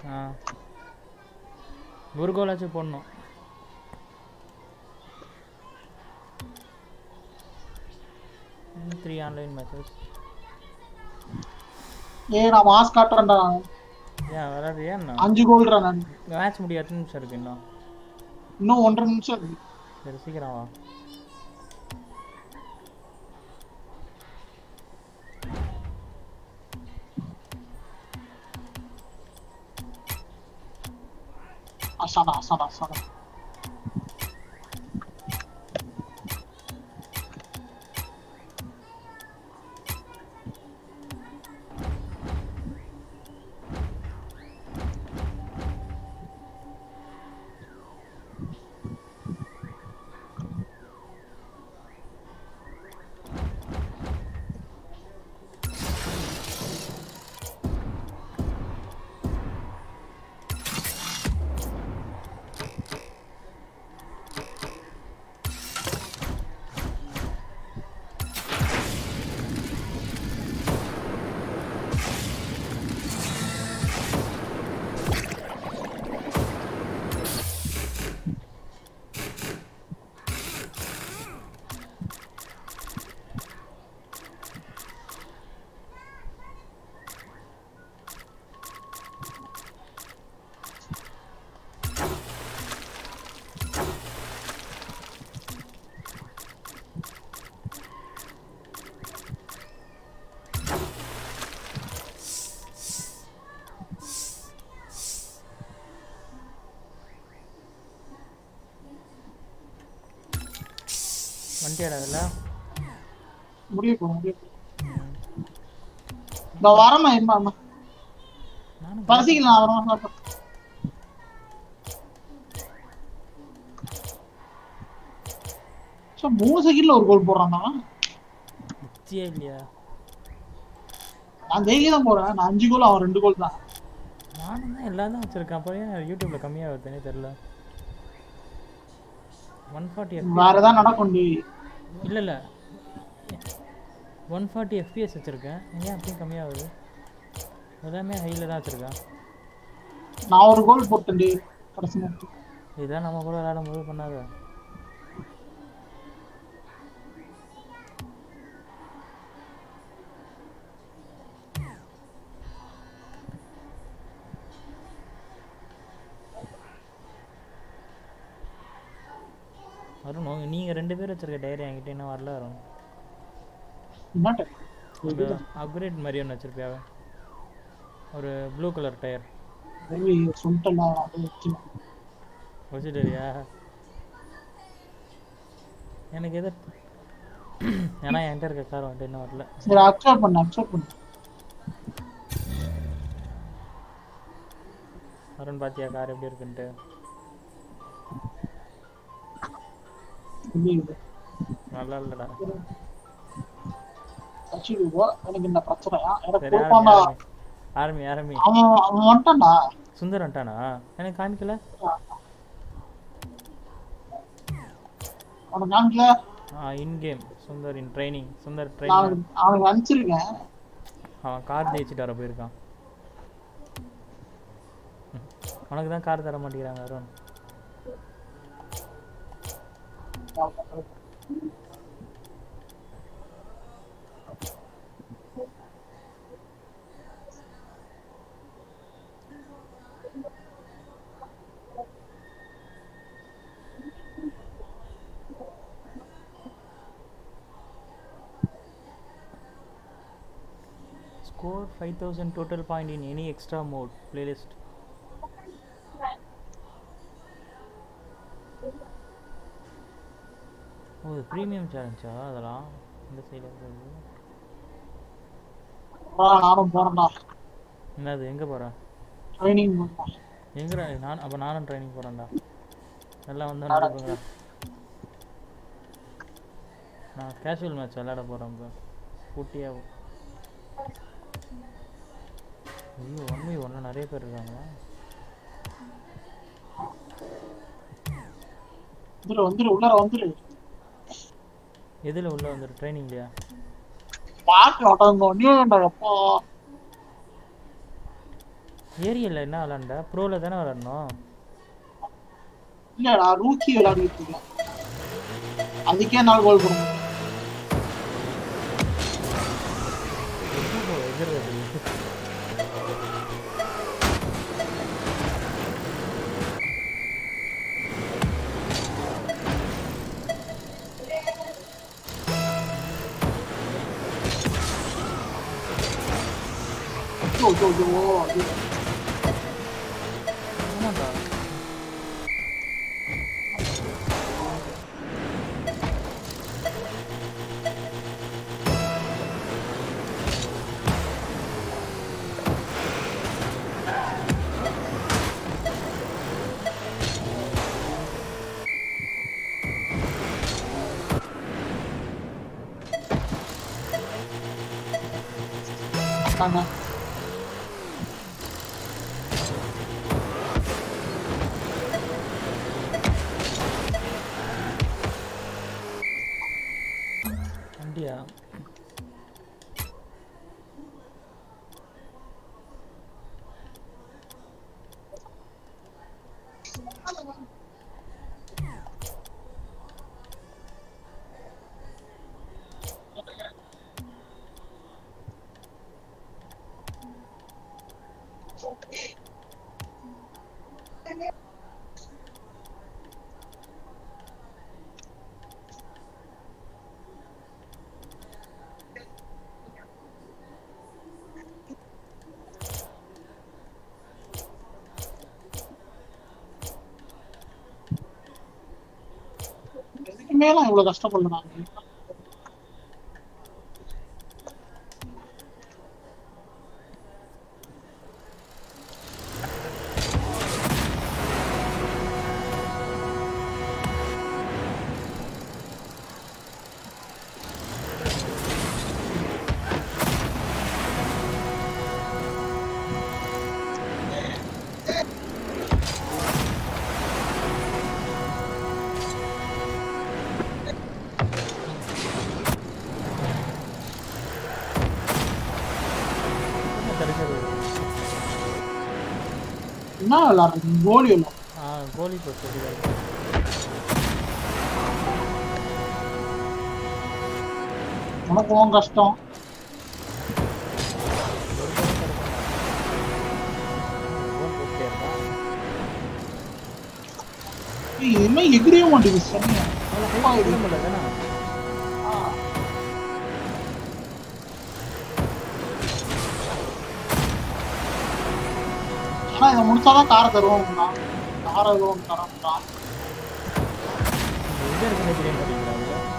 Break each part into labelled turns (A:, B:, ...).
A: ஆ ஒரு கோலாச்சும் போடணும் three online matches
B: ஏய் நான் மாஸ் காட்டுறேன்டா நான்.
A: ஏன் விளாடுறியா என்ன
B: அஞ்சு கோல்டா நான்
A: மேட்ச் முடிய எத்தனை நிமிஷம் இருக்கு இன்னும்
B: இன்னும் ஒன்றரை நிமிஷம் இருக்கு
A: சரி சீக்கிரம் வா
B: அசாடா அசாடா அசாடா
A: வண்டியாடா அதில்
B: முடிய போ முடிய போ நான் வரமா என்ன
A: நானும்
B: பசிக்கலாம் வரமா சாப்பிட்டு சோ, மூணு செகண்ட்ல ஒரு கோல் போடுறான் அவன்.
A: புத்தியே இல்லையா
B: நான் ஜெயிக்க தான் போறேன் நான் அஞ்சு கோல் அவன் ரெண்டு கோல் தான்
A: நானும் தான் எல்லாம் தான் வச்சிருக்கேன் அப்புறம் ஏன் யூடியூப்ல கம்மியாக வருதுன்னே தெரில ஒன் ஃபார்ட்டி
B: வேற ஏதாவது நடக்கும் டி.
A: இல்லை இல்லை ஒன் ஃபார்ட்டி எஃபிஎஸ் வச்சுருக்கேன் ஏன் அப்பயும் கம்மியாகுது எல்லாமே ஹையில் தான் வச்சுருக்கேன்
B: நான் ஒரு கோல் போட்டேன் டி, கடைசி நேரத்துல.
A: இதுதான் நம்ம கூட விளையாடும் போது பண்ணாத அருண் உங்க- நீங்க ரெண்டு பேர் வச்சிருக்க டைரி என்கிட்ட இன்னும் வரல வரும்
B: என்னட்ட?
A: அந்த அப்கிரேட் மாதிரி ஒன்று வச்சிருப்பியாவே ஒரு ப்ளூ கலர் டயர்
B: ஏய், சொல்லிட்டேன்டா, அதை வச்சு.
A: வச்சுட்டுறியா எனக்கு எது ஏன்னா என்கிட்ட இருக்க கார் வந்துட்டு இன்னும் வரல
B: சரி அக்செப்ட் பண்ணு அக்செப்ட் பண்ணு
A: அருண் பாத்தியா கார் எப்படி இருக்குன்ட்டு
B: எப்படி இது?
A: நல்லா இல்லடா
B: வச்சுட்டு போ. எனக்கு இந்த பிரச்சனையா எனக்கு
A: சரி
B: கொடுப்பான்டா
A: ஆரம்பி ஆரம்பி
B: அவன் அவன் வந்துட்டான்டா
A: சுந்தர் வந்துட்டானா எனக்கு காமிக்கல
B: அவனுக்கு காமிக்கல
A: in game Sundar in training Sundar
B: நான்
A: ட்ரைனிங்
B: அவனுக்கு- அவனுக்கு அனுப்பிச்சிருக்கேன்
A: அவன் கார் ஜெயிச்சுட்டு வர போயிருக்கான் உனக்கு தான் கார் தர மாட்டேங்கிறாங்க Arun Score 5000 total point in any extra mode playlist. ஓ இது ப்ரீமியம் சேலஞ்சா அதெல்லாம் இந்த சைடில் இருக்கிறது
B: வா, நானும் போறேன்டா
A: என்னது எங்கே போகிற
B: ட்ரைனிங் பண்ணேன்
A: எங்கடா நான் அப்போ நானும் ட்ரைனிங் போகிறேன்டா எல்லாம் வந்து நடக்குங்க நான் கேஷுவல் மேட்ச் விளையாட போகிறேன் இப்போ குட்டியாக ஐயோ ஒன் ஒன்று நிறைய பேர் இருக்காங்களா
B: வந்துரு வந்துரு உள்ளார வந்துரு
A: எதில் உள்ள வந்துரு ட்ரைனிங்லையா
B: பாட்டு உடம்பு நீ அப்பா
A: ஏரியல்ல என்ன விளாண்ட ப்ரோவில் தானே விளாடணும்
B: இல்லடா ரூக்கி விளையாடிட்டு இருக்கேன் அதுக்கே நாலு கோல் போடும்
A: எதிர்றது
B: ஜோ ஜோ ஜோ அது
A: ஆமாண்டா
B: தாங்க
A: வண்டியா
B: எதுக்குமே நான் இவ்வளவு கஷ்டப்படல நான்
A: என்ன கிடைச்சது
B: என்ன விளையாடுறீங்க கோலி விளையாடுறீங்க
A: ஆ கோலி போட்டு
B: உனக்கு உன் கஷ்டம்
A: கோல் போட்டே இருக்கான்
B: ஏய், இதுமே எகிரியவே மாட்டேங்குது சரியா
A: அவ்வளோ எதிர முடியல தானே
B: ஆனா இதை முடிச்சாதான் காரை தருவோம்னா காரை எதுவும் தரோம்னா
A: எங்கே இருக்குன்னு தெரிய மாட்டேங்கிறாங்க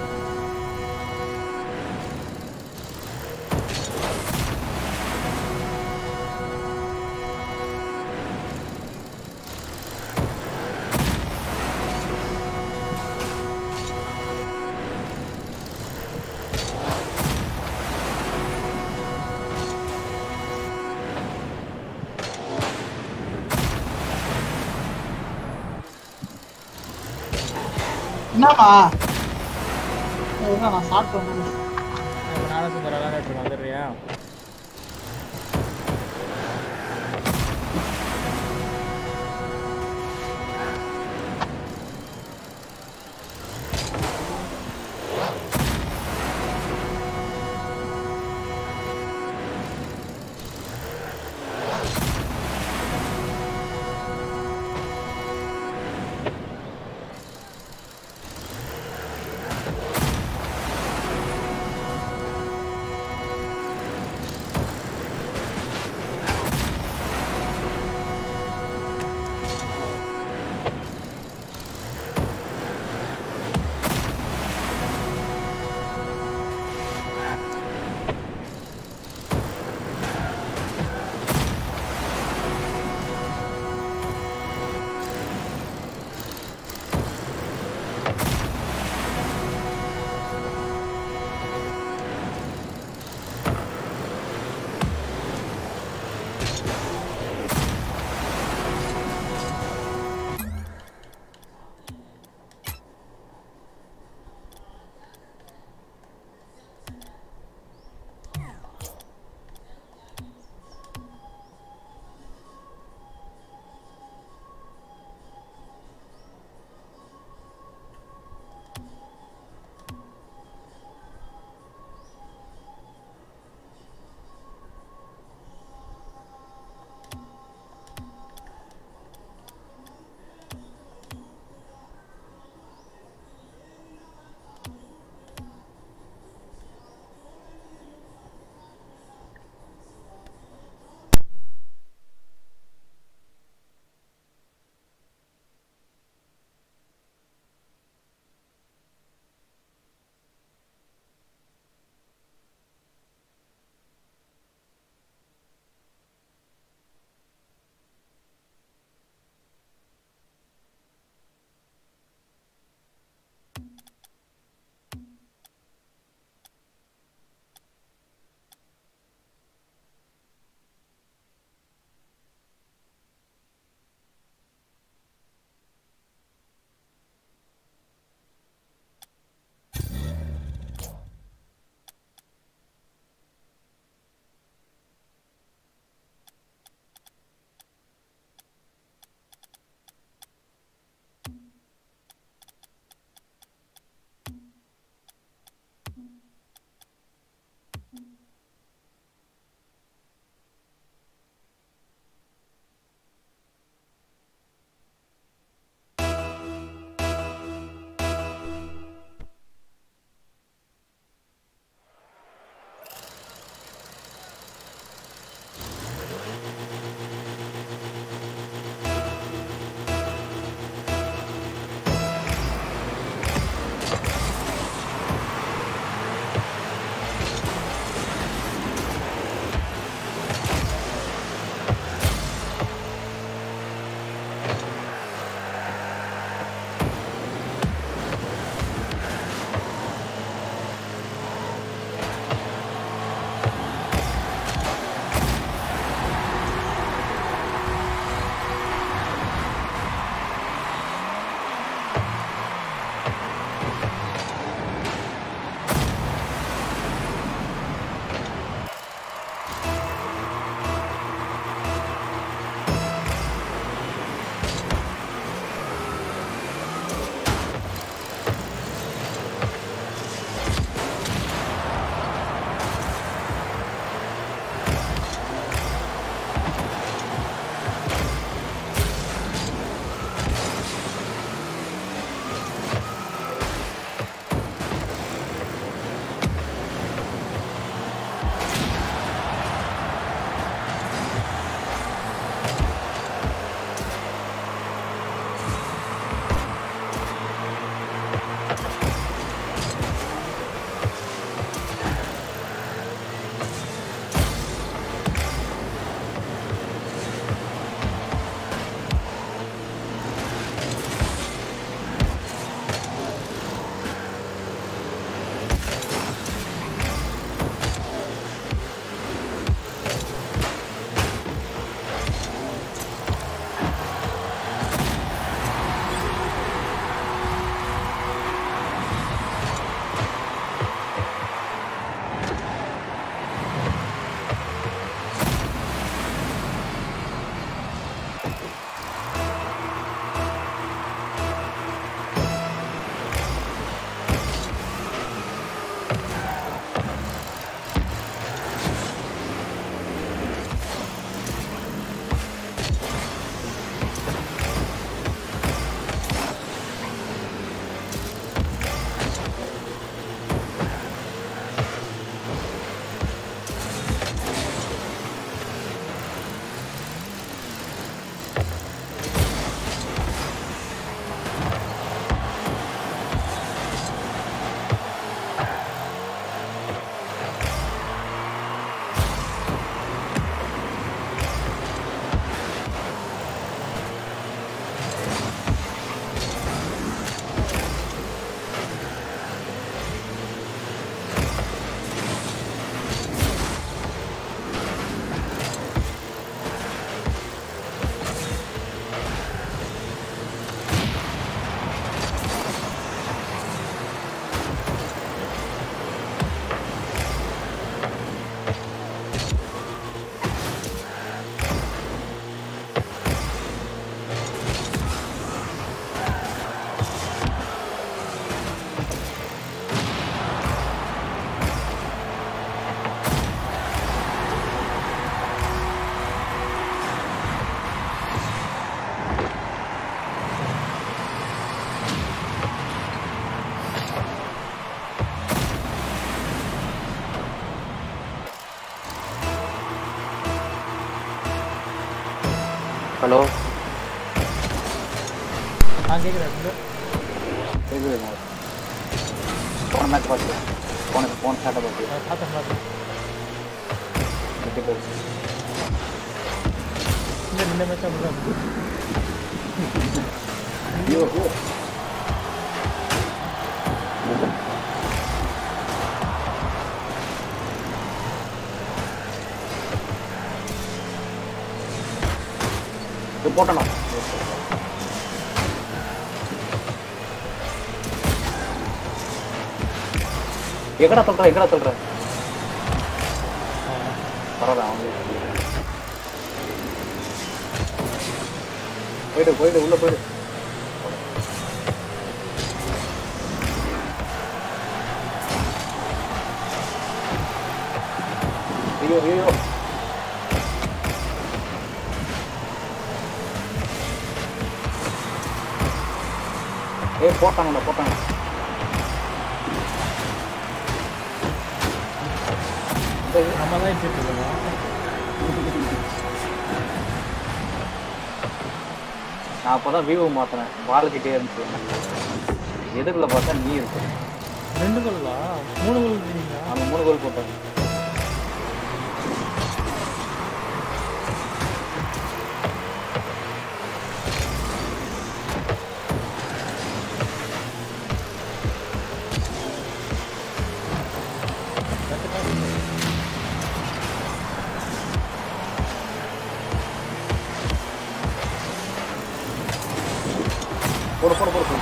B: என்னப்பா ஏய், என்ன நான் சாப்பிட்டு வந்தேன்
A: இப்போ நானும் சுந்தரம் விளாண்டுட்டு இருக்கேன் வந்துடுறியா
C: ஹலோ
A: ஆ கேட்குறேன் சுந்தர்
C: கேக்குது போன மேட்ச் பார்த்து போன போன ஸ்டார்ட்டை பார்த்து
A: ஆ, பார்த்தேன் பார்த்தேன்
C: எட்டு பேர்
A: சுந்தர் இந்த மேட்ச் அப்படிதான்
C: ஐயோ ஐயோ இது போட்டணும் எங்கடா சொல்ற எங்கடா சொல்ற பரவாயில்ல அவங்க போயிடு போயிடு உள்ள போயிடு ஐயோ ஐயோ ஏய் போட்டாங்கடா போட்டாங்க
A: நம்ம தான் எடுத்துட்டு இருக்கோம்
C: நான் அப்பதான் வியூ மாத்தினேன் வாழ்க்கிட்டே இருந்துச்சு எதுக்குள்ள பார்த்தா நீ இருக்கு
A: ரெண்டு கோலா மூணு கோல் இருக்கீங்களா
C: அந்த மூணு கோல் போட்டாங்க போடு போடு போடு போடு.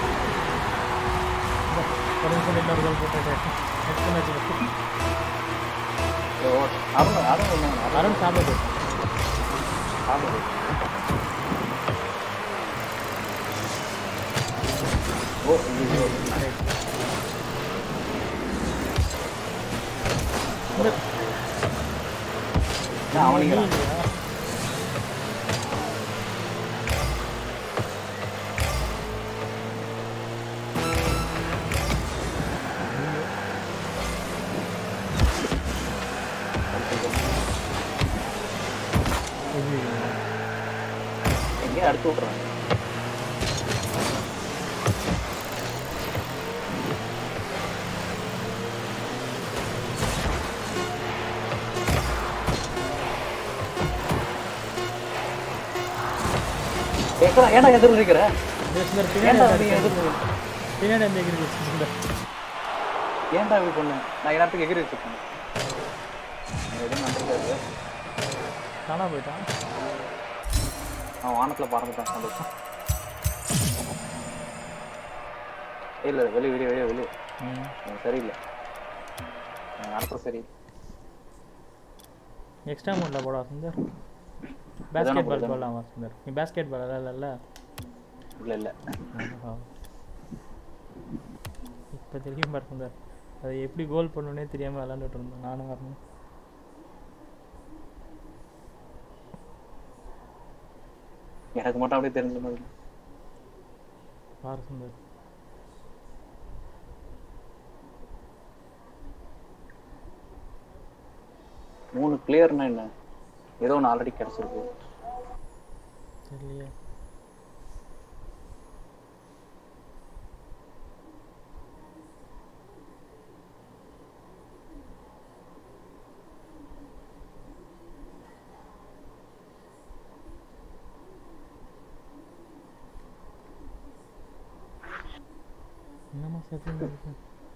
A: ஒரு நிமிஷம் இன்னொரு கோல் போட்டு நெக்ஸ்ட் மேட்ச்
C: ஏய், ஓ, அருண் அருண் என்ன அருண்
A: அருண் சாப்பிட்டு
C: சாப்பிடு. ஓ ஐயோ என்ன அவனுங்க எங்கேயும் அடிச்சு விட்றாங்க ஏக்கடா ஏன்டா எதிர்த்து இருக்கிற
A: சுந்தர்
C: ஏன்டா
A: பின்னாடி
C: நீ எதிர்த்து நிக்கிற?
A: பின்னாடி அந்த எகிரி சுந்தர்
C: ஏன்டா இப்படி பண்ண நான் இடத்துக்கு எகிரி வச்சிருக்கேன் எதுவும் நடந்துருக்காது
A: காணா போயிட்டான்
C: அவன் வானத்துல பறந்துட்டான் சந்தோஷம் இல்ல வெளியே வெளியே வெளியே வெளியே
A: ம்
C: அவன் சரியில்லை அவன் நடத்த சரி
A: எக்ஸ்ட்ரா அமௌண்ட்டில் போடா சுந்தர்
C: எதான
A: பேஸ்கெட் பால்
C: போடுதா?
A: போடலாமா சுந்தர் நீ பேஸ்கெட் பால் அதெல்லாம் இல்லைல்ல
C: இல்ல இல்ல
A: இப்போ தெரியும் பாரு சுந்தர் அது எப்படி கோல் பண்ணணுன்னே தெரியாமல் விளாண்டுட்டு இருந்தோம் நானும் வரணும்
C: எனக்கு மட்டும் அப்படியே தெரிஞ்ச மாதிரி
A: பாரு சுந்தர்
C: மூணு பிளேயர்னா என்ன ஏதோ ஒன்று ஆல்ரெடி கிடைச்சிருக்கு
A: தெரியலையே என்னம்மா சத்தியம் இருக்கு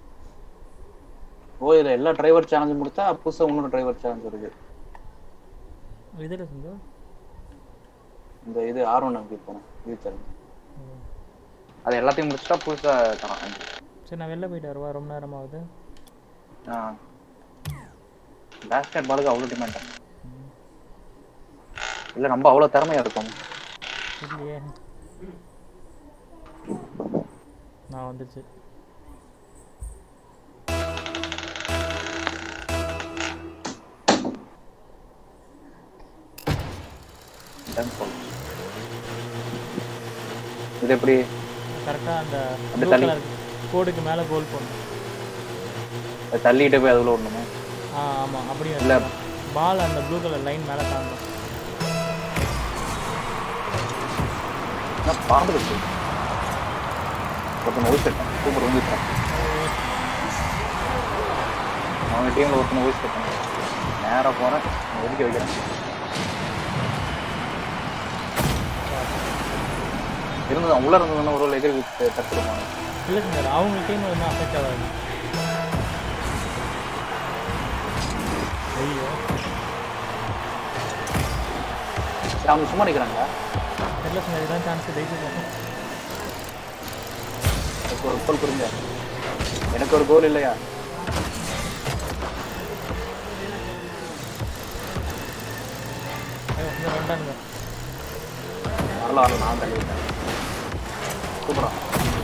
C: ஓ இதுல எல்லா டிரைவர் சேலஞ்சு முடிச்சா புதுசா இன்னொரு டிரைவர் சேலஞ்ச் இருக்கு
A: இதில் சுந்தர்
C: இந்த இது ஆர் ஒன் அப்படி போனோம் இது சேலஞ்ச் அது எல்லாத்தையும் முடிச்சிட்டா புதுசா தரான்
A: சரி நான் வெளில போயிட்டு வருவா ரொம்ப நேரம் ஆகுது
C: பேஸ்கெட் பாலுக்கு அவ்வளோ டிமாண்டா இல்ல நம்ம அவ்வளவு திறமையா இருக்கோம்
A: இல்லையே நான் வந்துச்சு
C: Done for. இது எப்படி
A: கரெக்டாக அந்த
C: அந்த
A: ப்ளூ
C: தள்ளி.
A: கலர் கோடுக்கு மேலே கோல் போடணும்
C: அது தள்ளிட்டு போய் அதுல விடணுமா
A: ஆ ஆமாம் அப்படியும்
C: இல்ல.
A: பால் அந்த ப்ளூ கலர் லைன் மேலே தாண்டணும்
C: நான் பாம்புக்கு ஒருத்தனை ஓய்ஸ் சூப்பர் வந்துட்டான் அவன் டீம்ல ஒருத்தனை ஓய்ஸ் கட்டான் நேரா போறேன் ஒதுக்கி வைக்கிறேன் இருந்தது உள்ள இருந்ததுன்னா ஒரு எதிர் தடுத்துருப்பாங்க
A: இல்லை சார் அவங்க டீம் ஒன்றும் அஃபெக்ட் ஆகாது ஐயோ
C: சரி, அவங்க சும்மா நிக்கிறாங்க
A: தெரியல சார் இதுதான் சான்ஸ் ஜெயிச்சிருக்கோம்
C: எனக்கு ஒரு கோல் கொடுங்க எனக்கு ஒரு கோல் இல்லையா
A: ஐயோ இந்த ரெண்டானுங்க
C: வரல வரல நான் தள்ளி விட்டேன் சூப்பரா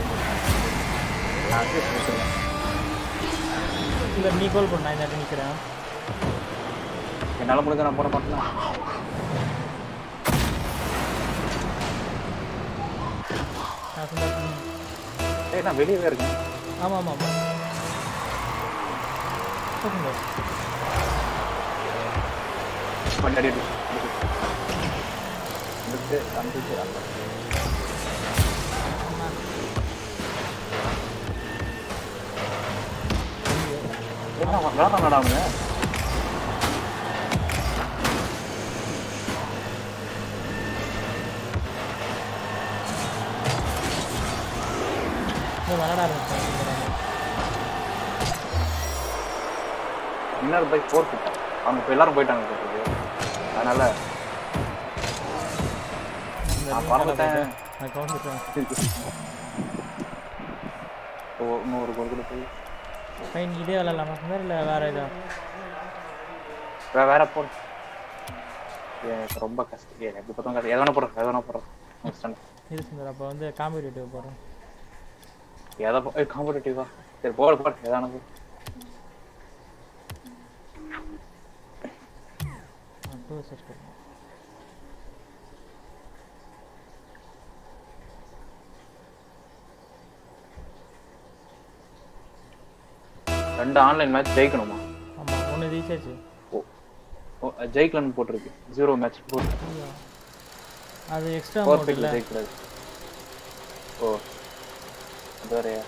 C: நான் assist கொடுத்துருவேன்.
A: இல்லை நீ கால் பண்ண நான் இந்த இடத்துல நிற்கிறேன்
C: என்னால முடிஞ்ச நான் போட மாட்டேன்னா
A: நான் சொன்னேன்
C: ஏய் நான் வெளியவே இருக்கேன்
A: ஆமாம் ஆமாம் ஆமாம் சொல்லுங்க
C: பண்ணி அடி அடி. எடுத்து அனுப்பிச்சு அந்த விளாட்றாங்கடா அவங்க
A: இன்னும் விளாட ஆரம்பிச்சேன்
C: இன்னொரு பைக் ஃபோர் கிட்ட அவங்க இப்போ எல்லாரும் போயிட்டாங்க போட்டுருக்கு. அதனால நான் பறந்துட்டேன்
A: நான் கவனிச்சிட்டேன்
C: ஓ, இன்னொரு கோல் கூட போய்
A: ஃபைன் இதே விளாட்லாமா சார் இல்லை வேறு இதா
C: வேற வேற போட எனக்கு ரொம்ப கஷ்டம் ஏ எப்படி பார்த்தோம் கஷ்டம் எதை வேணா போடுறேன் எதை வேணா போடுறேன்
A: இது சுந்தர் அப்போ வந்து காம்படிட்டிவ் போகிறோம்
C: எதை காம்படிட்டிவா சரி போட போட எதானது
A: டூ சிஸ்டர்
C: ரெண்டு ஆன்லைன் மேட்ச் ஜெயிக்கணுமா
A: ஆமாம் ஒன்று ரீசார்ஜ்
C: ஓ ஓ ஜெயிக்கலன்னு போட்டிருக்கு ஜீரோ மேட்ச் ஃபோர்
A: அது எக்ஸ்ட்ரா
C: ஃபோர்
A: அமௌண்ட் இல்லை
C: ஜெயிக்கூடாது ஓ அது வேறையா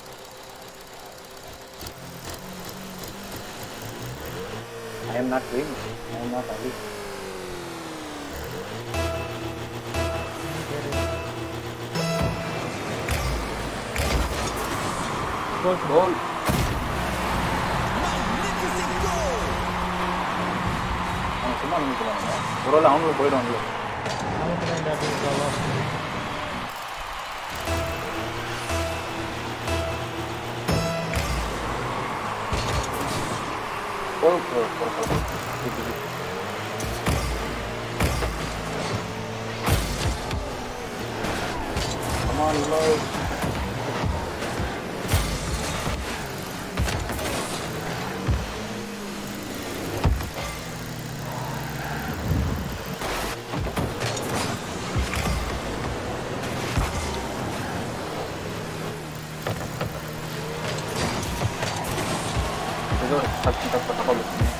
C: I am not win I am not அலி
A: கோல்
C: கோல் அவன் சும்மா நினைக்கிறாங்க ஒரு வேளை அவங்களும் போயிடுவாங்களோ
A: அவனுக்கு தான் இந்த அப்படி ப்ராப்ளம்
C: கோல் கோல் கோல் கோல் இது, இது. Come on, love. ஏதோ தப்பு தப்பு தப்பா பேசுனேன்.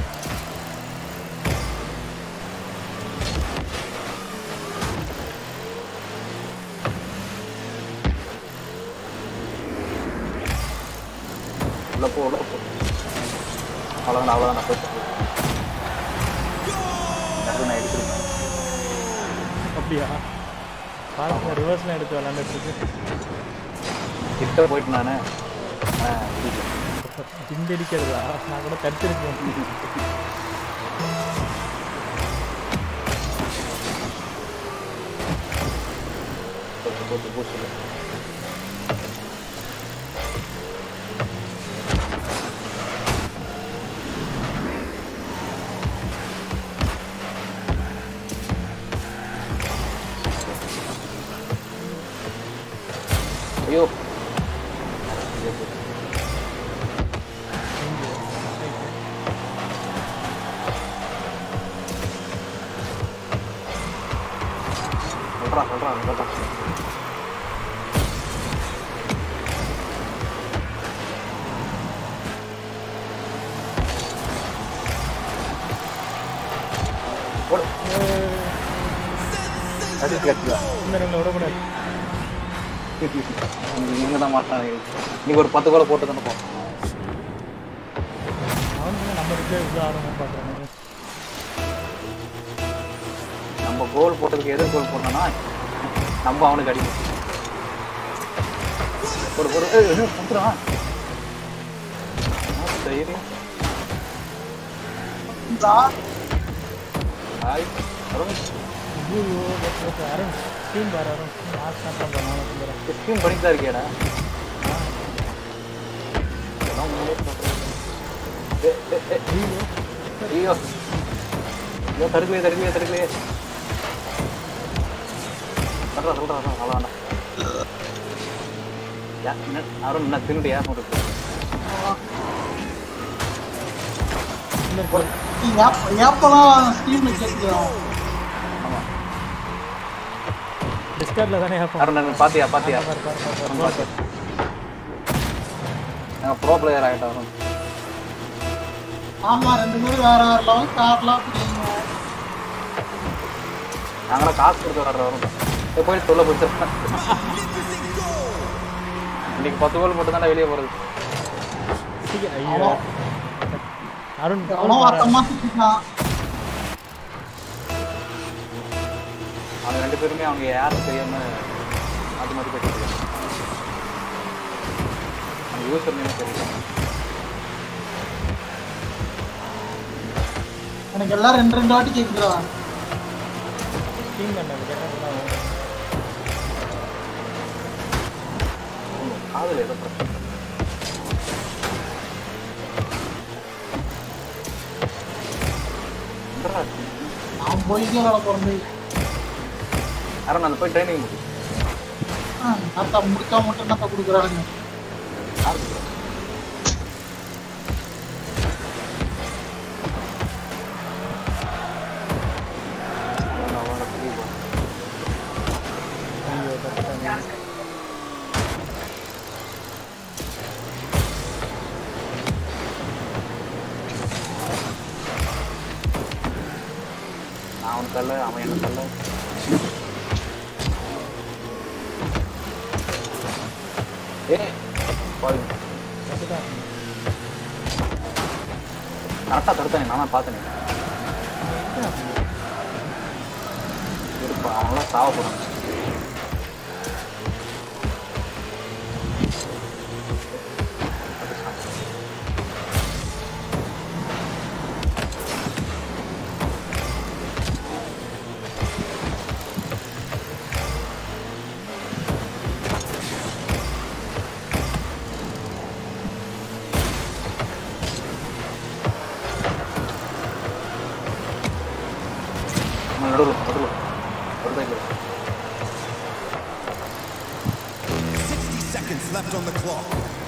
C: உள்ள போ உள்ள போ அவ்வளோதான் அவ்வளோதான் நான் போயிட்டு நான் எடுத்துருக்கேன்
A: அப்படியா பாருங்க ரிவர்ஸ்லாம் எடுத்து விளாண்டுட்டு இருக்கு
C: கிட்ட போயிட்டு நானே ஆ, இடிக்கல.
A: இந்த அடிக்கிறதா நான் கூட தடுத்துருக்கேன்
C: போட்டு போட்டு போட்டு ஐயோ சொல்றா சொல்றா சொல்றா போடு கடிச்சு கடிச்சுதான்
A: இந்த ரெண்டு விடக்கூடாது
C: இவங்க தான் மாட்டாங்க நீங்க ஒரு பத்து கோலை போட்டு தானே போகும்
A: அவனுக்கு நம்ம ரிப்ளை இவ்வளோ ஆர்வமாக பார்க்குறாங்க
C: நம்ம கோல் போட்டதுக்கு எதிர் கோல் போட்டோம்னா நம்ம அவனுக்கு அடிக்கும் போடு போடு ஏய், ஏய், வந்துடுறான். ஆ, தைரியம் ஹாய் அருண்
A: ஐயோ அருண் டீம் பாரு அருண் நான் ஸ்டார்ட் பண்ணுறேன் நான் சொல்லுறேன்
C: ஸ்கீம் பண்ணிட்டு தான் இருக்கியாடா இதெல்லாம் உண்மையிலே சொல்றேன். ஏய், ஏய், ஏய், ஐயோ ஐயோ தடுக்கலையே தடுக்கலையே தடுக்கலையே சொல்றா சொல்றா சொல்றா அவ்வளோ வேண்டாம் யா, என்ன, அருண் என்ன திருடியா சொல்றது
B: ஏப்பெல்லாம் ஸ்டீம்ல கேட்குறோம்
C: ஆமா
A: டிஸ்கார்டில் தானே ஆப்போம்
C: அருண் அருண் பாத்தியா பாத்தியா
A: பாரு பாரு பாரு
C: அருண்
A: பாரு
C: பாத்தியா நாங்கள் ப்ரோ பிளேயர் ஆகிட்டோம் அருண்
B: ஆமா ரெண்டு பேரும் வேற வேற லெவல் கார்லாம் பிடிங்க
C: நாங்களாம் காசு கொடுத்து விளாட்றோம் அருண் இதை போய் சொல்ல போச்சு இன்னைக்கு பத்து கோல் மட்டும் தானே வெளியே போகிறது
A: சீக்கிரம் ஐயோ அருண்
B: எவனோ வட்டமா சுத்திட்டான்
C: அவங்க ரெண்டு பேருமே அவங்க யாரும் தெரியாம அது மாதிரி பேசிட்டு அந்த யூசர் நேம் தெரியல
B: எனக்கு எல்லாம் ரெண்டு ரெண்டு வாட்டி கேக்குதுடா
A: டீம் பண்ண கேட்டால்
C: காதுல ஏதோ பிரச்சனை என்னடா இது?
B: நான் போய்க்கே வேலை பிறந்து
C: அருண் அந்த போய் ட்ரைனிங்
B: அத்தா முடிச்சா மட்டும் என்னத்த கொடுக்குறாங்க
A: ஐயோ தப்பிட்டாங்க
C: நான் அவன் தள்ள அவன் என்ன தள்ள ஏ பாருங்க
A: தப்பிட்டாங்க
C: கரெக்டாக தடுத்தானே நானா பார்த்தேனே இருப்பா அவங்களாம் சாவ போகிறாங்க நடுவில் நடுவில் நடுவில்
D: 60 seconds left on the clock.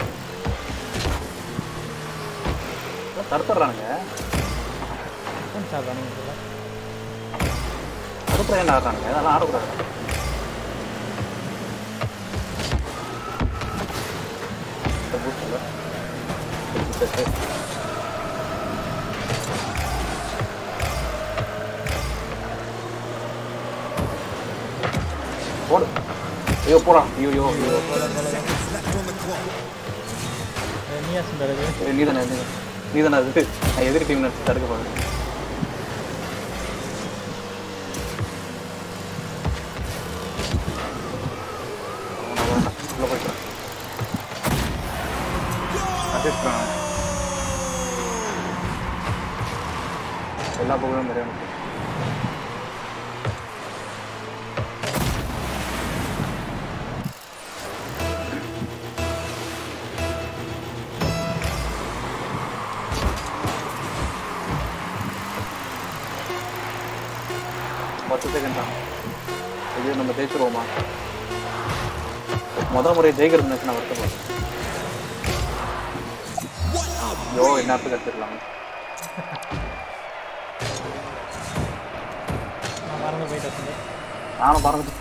C: தடுத்துடுறானுங்க
A: சார் தானே இதில்
C: தடுப்புற என்ன ஆடுறானுங்க அதெல்லாம் ஆடக்கூடாது இந்த boost இல்ல. சரி, சரி, சரி. போடு ஐயோ போடா ஐயோ ஐயோ ஐயோ
D: Seconds left on the clock.
A: நீயா சுந்தரது
C: ஏய், நீதானே நீ- நீதானே அது நான் எதிரி டீம் நினைச்சு தடுக்க போறேன் அவ்வளவுதான். உள்ள போயிட்டு அசிஸ்ட் பண்ண எல்லா புகழும் இறைவனுக்கு பத்து செகண்ட் தான் இது நம்ம ஜெயிச்சிருவோமா முதல் முறை ஜெயிக்கிறது நினைச்சு நான் வருத்தப்படுறேன் ஐயோ என்னத்துக்கு எடுத்துக்கலாம்
A: நான் மறந்து போயிட்டேன் சுந்தர்
C: நானும் பறந்து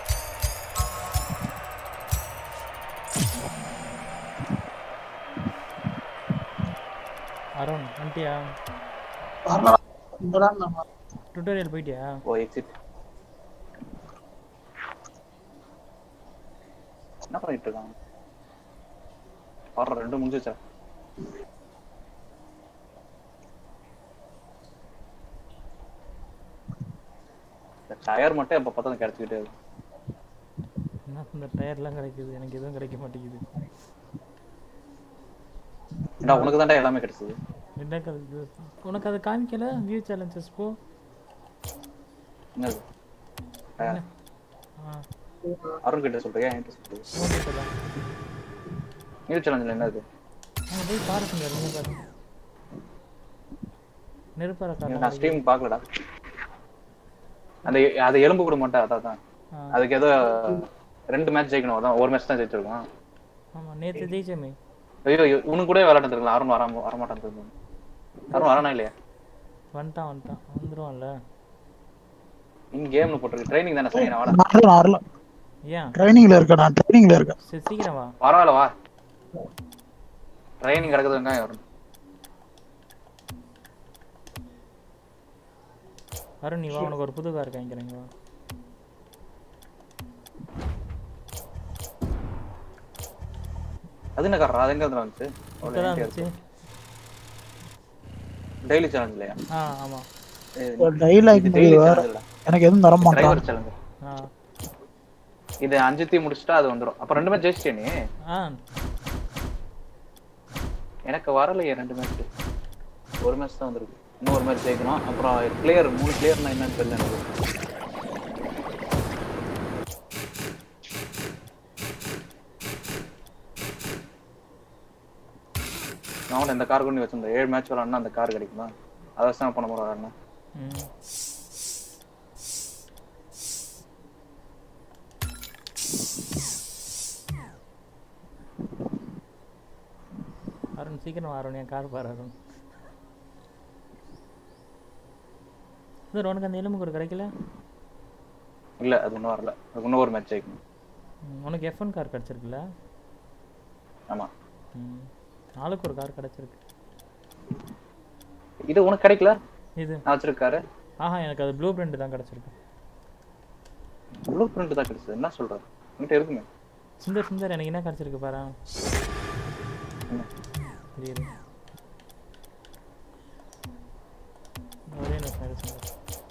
A: அருண் வந்துட்டியா
B: வரல இங்கடா நம்ம
A: டுட்டோரியல் போயிட்டியா
C: ஓ எக்ஸிட் என்ன பண்ணிட்டு இருக்காங்க வர்ற ரெண்டு முடிஞ்சுச்சா டயர் மட்டும் எப்ப பார்த்தாலும் கிடைச்சிக்கிட்டே இருக்கு
A: என்ன இந்த டயர்லாம் கிடைக்குது எனக்கு எதுவும் கிடைக்க மாட்டேங்குது
C: ஏன்டா உனக்கு தான்டா எல்லாமே கிடைச்சது
A: என்ன கிடைக்குது உனக்கு அதை காமிக்கல வியூ சேலஞ்சஸ் போ
C: என்னது
A: என்ன? ஆ
C: அருண் கிட்ட சொல்றியா என்கிட்ட சொல்றியா
A: உன்கிட்ட தான்
C: நியூ சேலஞ்சில் என்னது
A: அங்கே போய் பாரு சுந்தர் நீங்க பாரு நெருப்பார
C: நான்
A: காரணம்
C: ஸ்ட்ரீம் பார்க்கலடா அந்த அது எலும்பு கூட மாட்டேன் அதான் தான்
A: ஆ.
C: அதுக்கு ஏதோ ரெண்டு மேட்ச் ஜெயிக்கணும் அதான் ஒரு மேட்ச் தான் ஜெயிச்சிருக்கோம்
A: ஆமா நேத்து ஜெயிச்சமே
C: ஐயோ ஐயோ, உனக்கு கூட விளையாட்டு இருக்கலாம் அருண் வராம வரமாட்டான் தெரியும் அருண் வரானா இல்லையா
A: வந்துட்டான் வந்துட்டான் வந்துருவான்ல
C: இன் கேம்னு போட்டிருக்கு ட்ரைனிங் தானே சரி நான் வாடா
B: நான் வரல, நான் வரல
A: ஏன்
B: ட்ரைனிங்ல இருக்கேன் நான் ட்ரைனிங்ல இருக்கேன்
A: சரி சீக்கிரம் வா
C: பரவாயில்ல வா ட்ரைனிங் கிடக்குது வெங்காயம் வரும்
A: அருண் நீ வா உனக்கு ஒரு புது கார் வாங்கிக்கிறேங்க வா
C: அது என்ன காரணம் அது எங்க இருந்து வந்துச்சு
A: இப்பதான் இருந்துச்சு
C: டெய்லி சேலஞ்ச் இல்லையா
A: ஆ ஆமா
B: டைலாக்
C: டெய்லி
B: வேற
C: சேலஞ்ச் இல்ல
B: எனக்கு எதுவும் தர மாட்டான்
C: டிரைவர் சேலஞ்ச்
A: ஆ
C: இது அஞ்சுத்தையும் முடிச்சுட்டா அது வந்துடும் அப்ப ரெண்டு மேட்ச் ஜெயிச்சிட்டே நீ
A: ஆ
C: எனக்கு வரலையே ரெண்டு மேட்ச் ஒரு மேட்ச் தான் வந்திருக்கு இன்னும் ஒரு மேட்ச் ஜெயிக்கணும் அப்புறம் பிளேயர் மூணு பிளேயர்னா என்னன்னு தெரியல எனக்கு நான் இந்த கார் கொண்டு வச்சிருந்தேன் ஏழு மேட்ச் விளாட்னா அந்த கார் கிடைக்குமா அதை வச்சு தான் பண்ண போறேன்
A: ம் அருண் சீக்கிரம் வா அருண் என் கார் பாரு அருண் சார் உனக்கு அந்த எலும்பு கூட கிடைக்கல
C: இல்ல அது இன்னும் வரல அது இன்னும் ஒரு மேட்ச் ஜெயிக்கணும்
A: ம், உனக்கு எஃப் ஒன் கார் கிடச்சிருக்குல்ல
C: ஆமா
A: ம் நாளுக்கு ஒரு கார் கிடச்சிருக்கு
C: இது உனக்கு கிடைக்கல
A: இது
C: நான் வச்சிருக்காரு
A: ஆஹா எனக்கு அது ப்ளூ பிரிண்ட் தான் கிடச்சிருக்கு
C: ப்ளூ பிரிண்ட் தான் கிடைச்சது என்ன சொல்ற என்கிட்ட இருக்குமே
A: சுந்தர் சுந்தர் எனக்கு என்ன கிடச்சிருக்கு பாரு தெரியுது ஒரே நிமிஷம் இரு சுந்தர்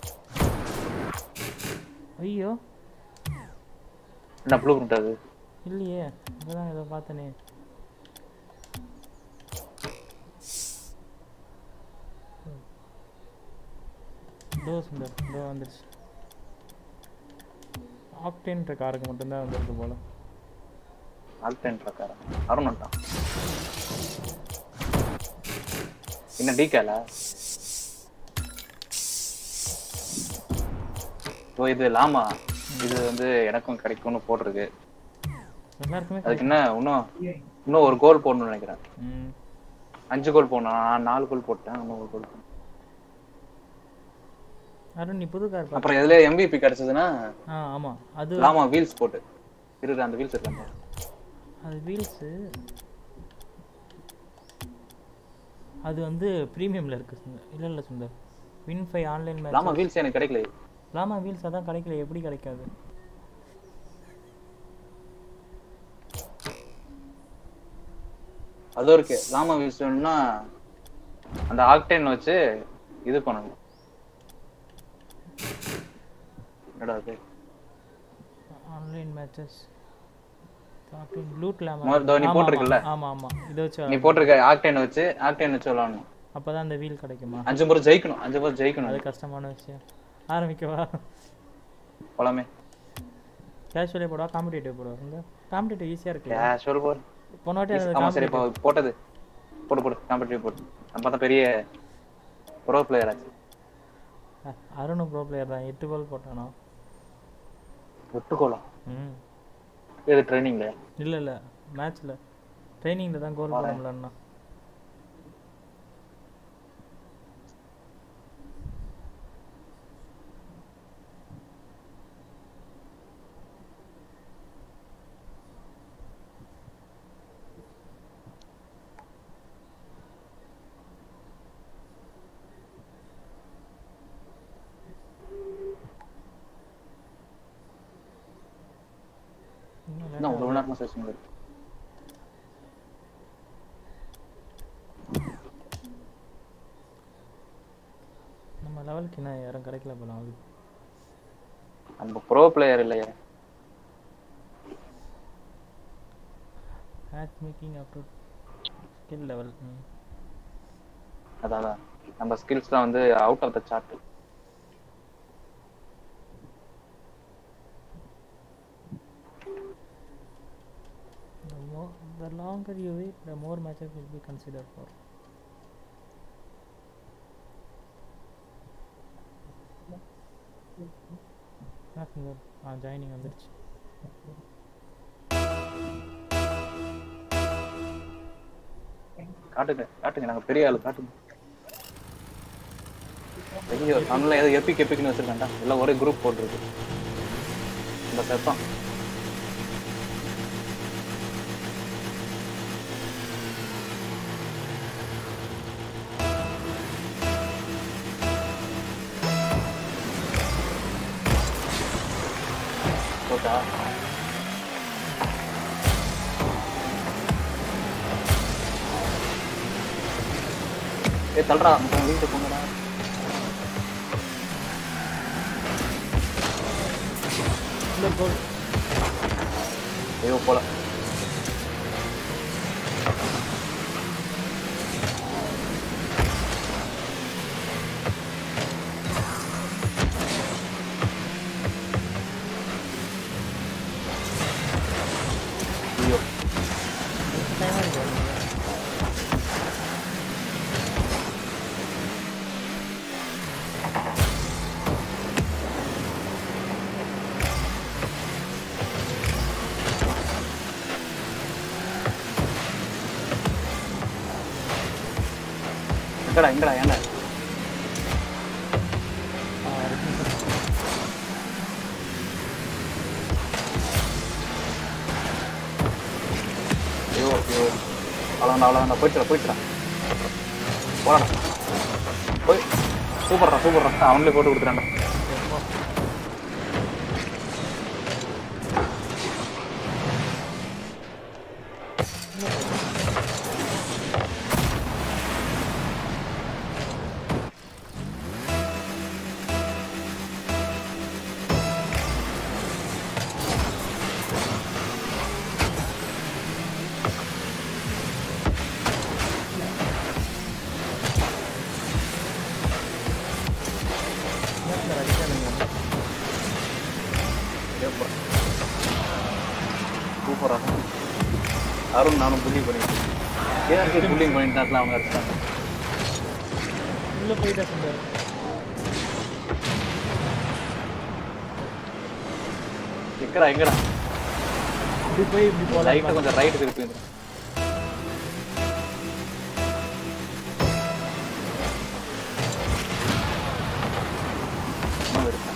A: ஐயோ
C: என்ன ப்ளூ பிரிண்ட் அது
A: இல்லையே இப்பதான் ஏதோ பார்த்தனே இதோ சுந்தர் இதோ வந்துருச்சு ஆக்டேன்ற காருக்கு மட்டும்தான் வந்திருக்கு போல
C: ஆல்டென் பிரகாரம் அருண் வந்துட்டான் என்ன டீக்கல ஓ இது லாமா இது வந்து எனக்கும் கிடைக்கும்னு போட்டிருக்கு
A: எல்லாருக்குமே
C: அதுக்கு என்ன இன்னும் இன்னும் ஒரு கோல் போடணும்னு நினைக்கிறேன்
A: ம்
C: அஞ்சு கோல் போடணும் நான் நாலு கோல் போட்டேன் இன்னும் ஒரு கோல் போடணும்.
A: அருண் நீ புது கார் பாரு
C: அப்புறம் இதுல எம்பிபி கிடைச்சதுன்னா
A: ஆ ஆமாம் அது
C: லாமா வீல்ஸ் போட்டு இரு அந்த வீல்ஸ் இருக்காங்க
A: அது வீல்ஸு அது வந்து ப்ரீமியமில் இருக்கு சுந்தர் இல்லை இல்லை சுந்தர் வின் ஃபை ஆன்லைன்
C: லாமா
A: மேட்ச்
C: வீல்ஸ் எனக்கு கிடைக்கல
A: லாமா வீல்ஸ் அதான் கிடைக்கல எப்படி கிடைக்காது
C: அதுவும் இருக்கு லாமா வீல்ஸ் வேணும்னா அந்த ஆக்டேன் வச்சு இது பண்ணணும் என்னடா அது
A: ஆன்லைன் மேட்சஸ் லூட் லாமா
C: மொத- இதோ நீ போட்டிருக்கல்ல?
A: ஆமாம் ஆமாம் இதை வச்சு
C: நீ போட்டிருக்க ஆக்டேன் வச்சு ஆக்டேன் வச்சு விளாடணும்
A: அப்போ தான் அந்த வீல் கிடைக்குமா
C: அஞ்சு முறை ஜெயிக்கணும் அஞ்சு முறை
A: அது
C: ஜெயிக்கணும்
A: கஷ்டமான விஷயம் ஆரம்பிக்கவா
C: போலாமே
A: கேஷுவலே போடுவா காம்படிட்டிவ் போடுவா இந்த காம்படிட்டிவ் ஈஸியாக இருக்குல்ல
C: கேஷுவல் போல்
A: போன வாட்டி அது
C: ஆமா சரி இப்போ போட்டது போட்டு போட்டு காம்படிட்டிவ் போட்டு நம்ம பார்த்தா பெரிய ப்ரோ பிளேயர் ஆச்சு
A: அ- அருணும் ப்ரோ பிளேயர் தான் எட்டு கோல் போட்டானோ
C: ஒட்டுக்கோலம்
A: ம்
C: இது ட்ரைனிங்ல
A: இல்லை இல்லை மேட்ச்சில் ட்ரைனிங்கில் தான் கோல் போட முடியலன்னா இன்னும்
C: இன்னும்
A: late
C: ஒரு மணி நேரமா செஷன் இருக்கு
A: நம்ம லெவலுக்கு என்ன யாரும் கிடைக்கல போல அது
C: நம்ம ப்ரோ பிளேயர் இல்லையே
A: match making approve skill level
C: அதான் அதான். நம்ம ஸ்கில்ஸ்லாம் வந்து out of the chart
A: the more the longer you wait the more matches will be considered for ஆ ஜாயினிங் வந்துருச்சு
C: காட்டுங்க காட்டுங்க நாங்க பெரிய ஆளு காட்டுங்க பெரிய தமிழ்ல ஏதோ எப்பிக் எப்பிக்னு வச்சிருக்கேன்டா எல்லாம் ஒரே குரூப் போட்டிருக்கு இந்த செத்தான் போட்டா ஏ தள்ளுறா நம்ம வீட்டுக்கு போங்கடா
A: இல்லை கோல்
C: ஐயோ போல ஐயோ
A: டைமாக இருக்கு
C: எங்கடா எங்கடா ஏன்டா
A: ஆ இருக்கு
C: ஐயோ ஐயோ அவ்வளோண்டா அவ்வளோண்டா போயிடுச்சுடா போயிடுச்சுடா போடா போய் சூப்பர்டா சூப்பர்டா அவங்களே போட்டு கொடுத்துட்டான்டா
A: நேரத்தில் அடிக்காதுங்க
C: ஏப்பா சூப்பரா அருண் நானும் புள்ளி பண்ணிட்டேன் கேஆர்கே புள்ளிங் பண்ணிட்டாங்களா அவங்க அடிச்சிட்டாங்க
A: உள்ளே போயிட்டா சொன்னார்
C: எங்கடா எங்கடா
A: இப்படி போய் இப்படி போகலாம்
C: லைட்டை கொஞ்சம் ரைட்டு திருப்பி வந்துரு. இன்னும் இருக்கா?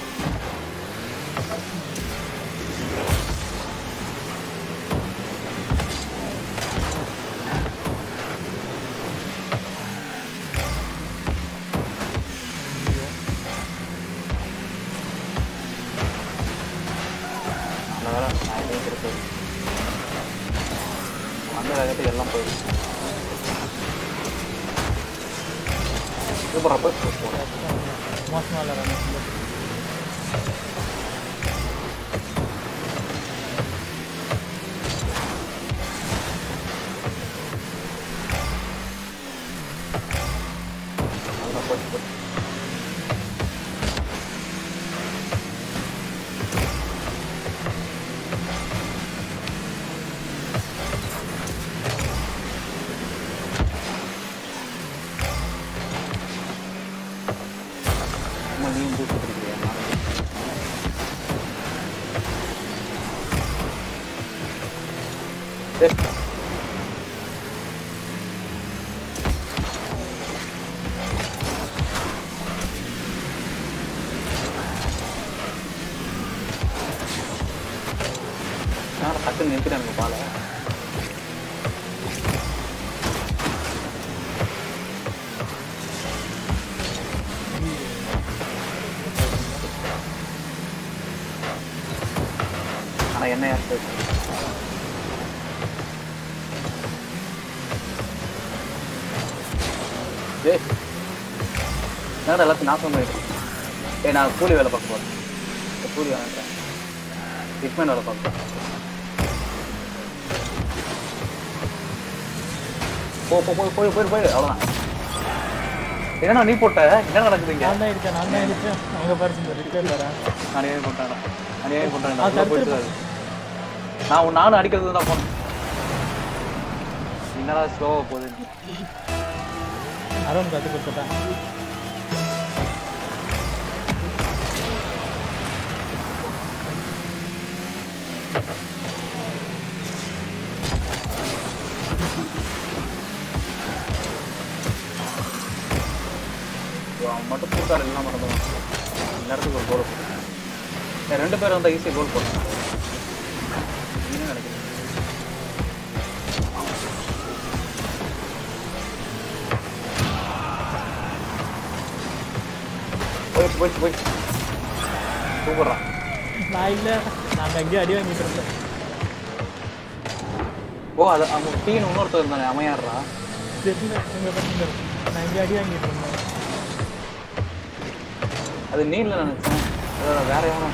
C: நல்ல வேலை நான் எங்கேயும் கிடைச்சது அந்த வேகத்துக்கு எல்லாம் போயிடுச்சு சூப்பராக போய் போகிறேன்
A: மோசமாக விளாட்றாங்க
C: நல்லா போய் போய் சும்மா நீயும் பூஸ்ட் பிடிக்கிறியா சரி நான் டக்குன்னு நிறுத்திட்டேன் எனக்கு பாலை ஆனா என்ன யார் ஏய் என்னடா எல்லாத்தையும் நாசம் பண்ணிட்டு ஏய் நான் கூலி வேலை பார்க்க போறேன் இந்த கூலி வேலை ஹிட்மேன் வேலை பார்க்க போறேன் போ போ போய் போய் போய் போய் அவ்வளோதான் என்னடா நீ போட்ட என்ன நடக்குதுங்க
A: நான் தான் இருக்கேன் நான் தான் இருக்கேன் அங்கே பாருங்க ரிப்பேர் வரேன்
C: நானே போட்டேன் நானே போட்டேன்
A: ஆ,
C: நான் உள்ள போயிட்டு
A: தடுத்துரு.
C: இருக்காது. நான் உன் நானும் அடிக்கிறது தான் போனேன் என்னடா ஸ்லோவா போகுது
A: அருண் கற்றுக் கொடுத்துட்டான்
C: அவன் மட்டும் பூக்கார் எல்லாம் மறந்துடும் நேரத்துக்கு ஒரு கோல் போட்டு ரெண்டு பேரும் வந்தா ஈஸியாக கோல் போட்டான் என்ன நினைக்கிறேன் போயிடுச்சு போயிடுச்சு போயிடுச்சு சூப்பர்றான்
A: நான் இல்லை நாங்கள் அங்கேயே அடி வாங்கிட்டு இருந்தேன்
C: ஓ அது அவன் டீன் இன்னொருத்தர் இருந்தானே அமையாடுறா
A: தெரியல உங்கள் பாருங்க நான் இங்கே அடி வாங்கிட்டு இருந்தேன்
C: அது நீல நினைச்சேன் அதோட வேற எவனும்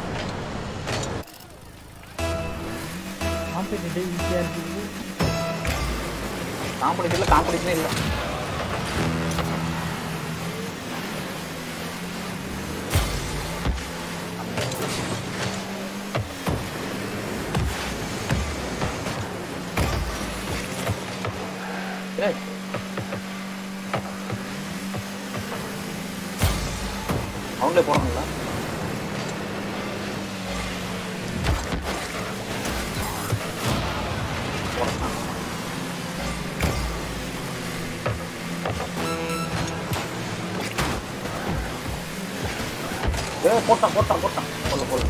A: காம்படிட்டிவ் ஈஸியாக இருக்குது
C: காம்படிஷன்ல காம்படிஷனே இல்லை ஏய். அவங்களே போறாங்களா போறாங்க ஏ போட்டான் போட்டான் போட்டான் போல போல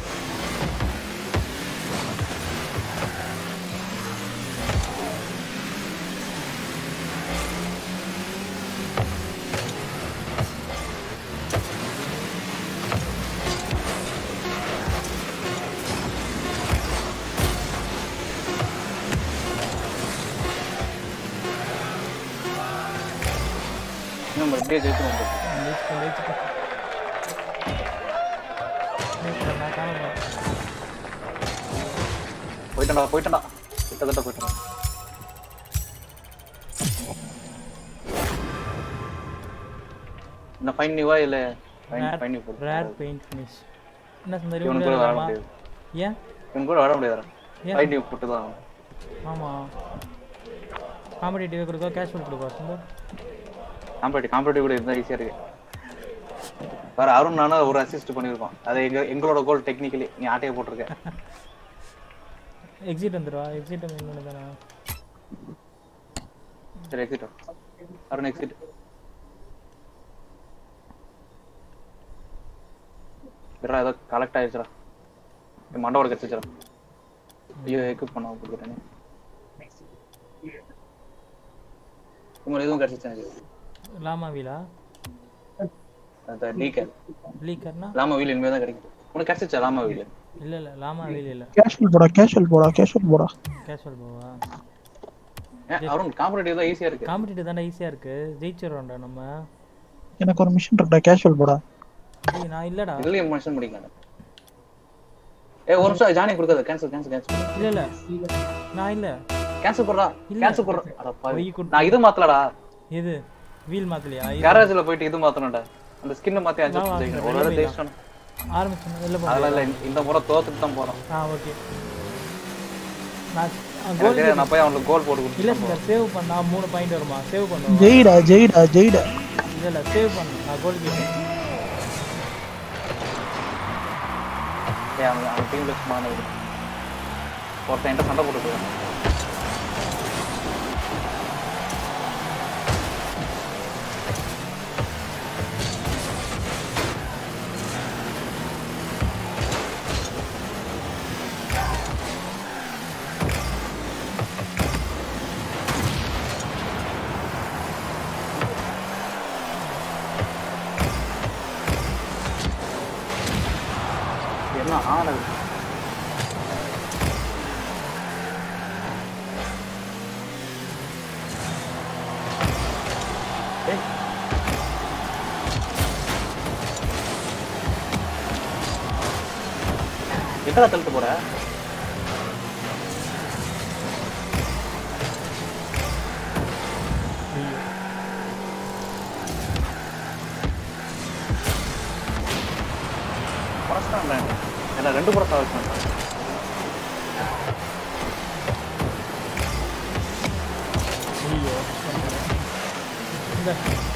C: இன்னும் எப்படியே ஜெயிச்சு வந்துருக்கு
A: ஜெயிச்சிட்டேன் ஜெயிச்சிட்டேன் ஜெயிச்சிட்டேன், நான் காணல
C: போயிட்டா போயிட்டா கிட்டத்தட்ட போயிட்டா இந்த ஃபைன் நியூவா இல்ல ஃபைன் ஃபைன் நியூ போடு
A: ரேர் பெயிண்ட் ஃபினிஷ் என்ன சுந்தரி
C: இவன் கூட வர
A: உள்ளே
C: முடியாது
A: ஏன்
C: இவன் கூட வர முடியாது
A: ஏன்?
C: ஃபைன் நியூ போட்டு தான்
A: ஆமாம் காம்படிட்டிவ் கொடுக்கா கேஷுவல் கொடுக்கா சுந்தர்
C: காம்படிட்டிவ் காம்படிட்டிவ் கூட இருந்தா ஈஸியா இருக்கு வேற அருண் நானும் ஒரு அசிஸ்ட் பண்ணிருக்கோம் அது எங்க எங்களோட கோல் டெக்னிக்கலி நீ ஆட்டையை போட்டிருக்க
A: எக்ஸிட் வந்துடுவா எக்ஸிட் இன்னொன்று தானே
C: சரி எக்ஸிட் அருண் எக்ஸிட் விட்றா ஏதோ கலெக்ட் ஆயிடுச்சுடா என் மண்டவோட கிடச்சிச்சுடா ஐயோ எக்யூப் பண்ண கொடுத்துட்டேனே உங்களுக்கு எதுவும் கிடச்சிச்சா
A: லாமா வீலா
C: அந்த டீக்கல்
A: லீக்கர்னா
C: லாமா வீல் இனிமே தான் கிடைக்கும் உனக்கு கிடச்சிச்சா லாமா வீல்
A: இல்லை இல்லை லாமா வீல் இல்லை
B: கேஷுவல் போடா கேஷுவல் போடா கேஷுவல் போடா
A: கேஷுவல் போவா
C: அருண் காம்படிட்டிவ் தான் ஈஸியா இருக்கு
A: காம்படிட்டிவ் தானே ஈஸியாக இருக்கு ஜெயிச்சிடுறோம்டா நம்ம
B: எனக்கு ஒரு மிஷின் இருக்குடா கேஷுவல் போடா
A: டேய் நான் இல்லைடா
C: இதுலயும் மனுஷன் முடிக்கலாம் ஏ ஒரு நிமிஷம் ஜானி கொடுக்காத கேன்சல் கேன்சல் கேன்சல்
A: இல்லை இல்லை நான் இல்லை
C: கேன்சல் போடுறா
A: இல்ல.
C: கேன்சல் போடுறா அட பாவி.
A: பொய் குடு-
C: நான் இது மாத்தலடா
A: எது வீல் மாத்தலையா
C: கேரேஜ்ல போயிட்டு இது மாத்தணும்டா அந்த ஸ்கின்ன மாத்தி
A: வா,
C: அட்ஜஸ்ட்
A: வா,
C: பண்ணிக்கணும்
A: வெளில
C: ஒரு வேளை
A: போயிடலாம்.
C: ஜெயிச்சோம்
A: ஆரம்பிச்சு வெளில போ
C: அதெல்லாம் இல்ல இந்த- இந்த முறை தோத்துட்டு தான் போறோம்
A: ஆ ஓகே நான்
C: எனக்கு
A: கோல்
C: தெரியாது, நான் போய் அவனுக்கு கோல் போட்டு
A: இல்லை
C: கொடுத்துட்டு
A: சார் சேவ் பண்ணா மூணு பாயிண்ட் வருமா சேவ் பண்ணுவோம்
B: ஜெயிடா ஜெயிடா ஜெயிடா
A: இல்லை இல்லை சேவ் பண்ணு நான் கோல் கேட்டேன்
C: ஏய், அவன் அவன் டீம்ல சும்மா நான் விடு. ஒருத்தன் என்கிட்ட சண்டை போட்டு போயிடும் என்ன ஆனது எங்கடா தள்ளிட்டு போற
A: ஐயோ
C: புறஸ்தான் என்ன ரெண்டு புறஸ்தான் வச்சு
A: ஐயோ இந்த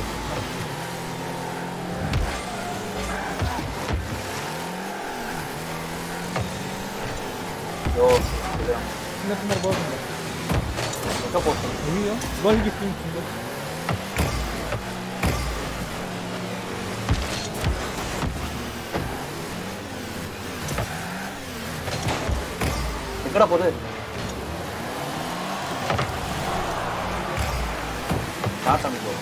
C: ஐயோ இது
A: இந்த சுந்தர் போகுங்க
C: எங்க போட்டு
A: ஐயோ கோல் கிஃப்டிங் சுந்தர்
C: எங்கடா போகுது காட்டம் போ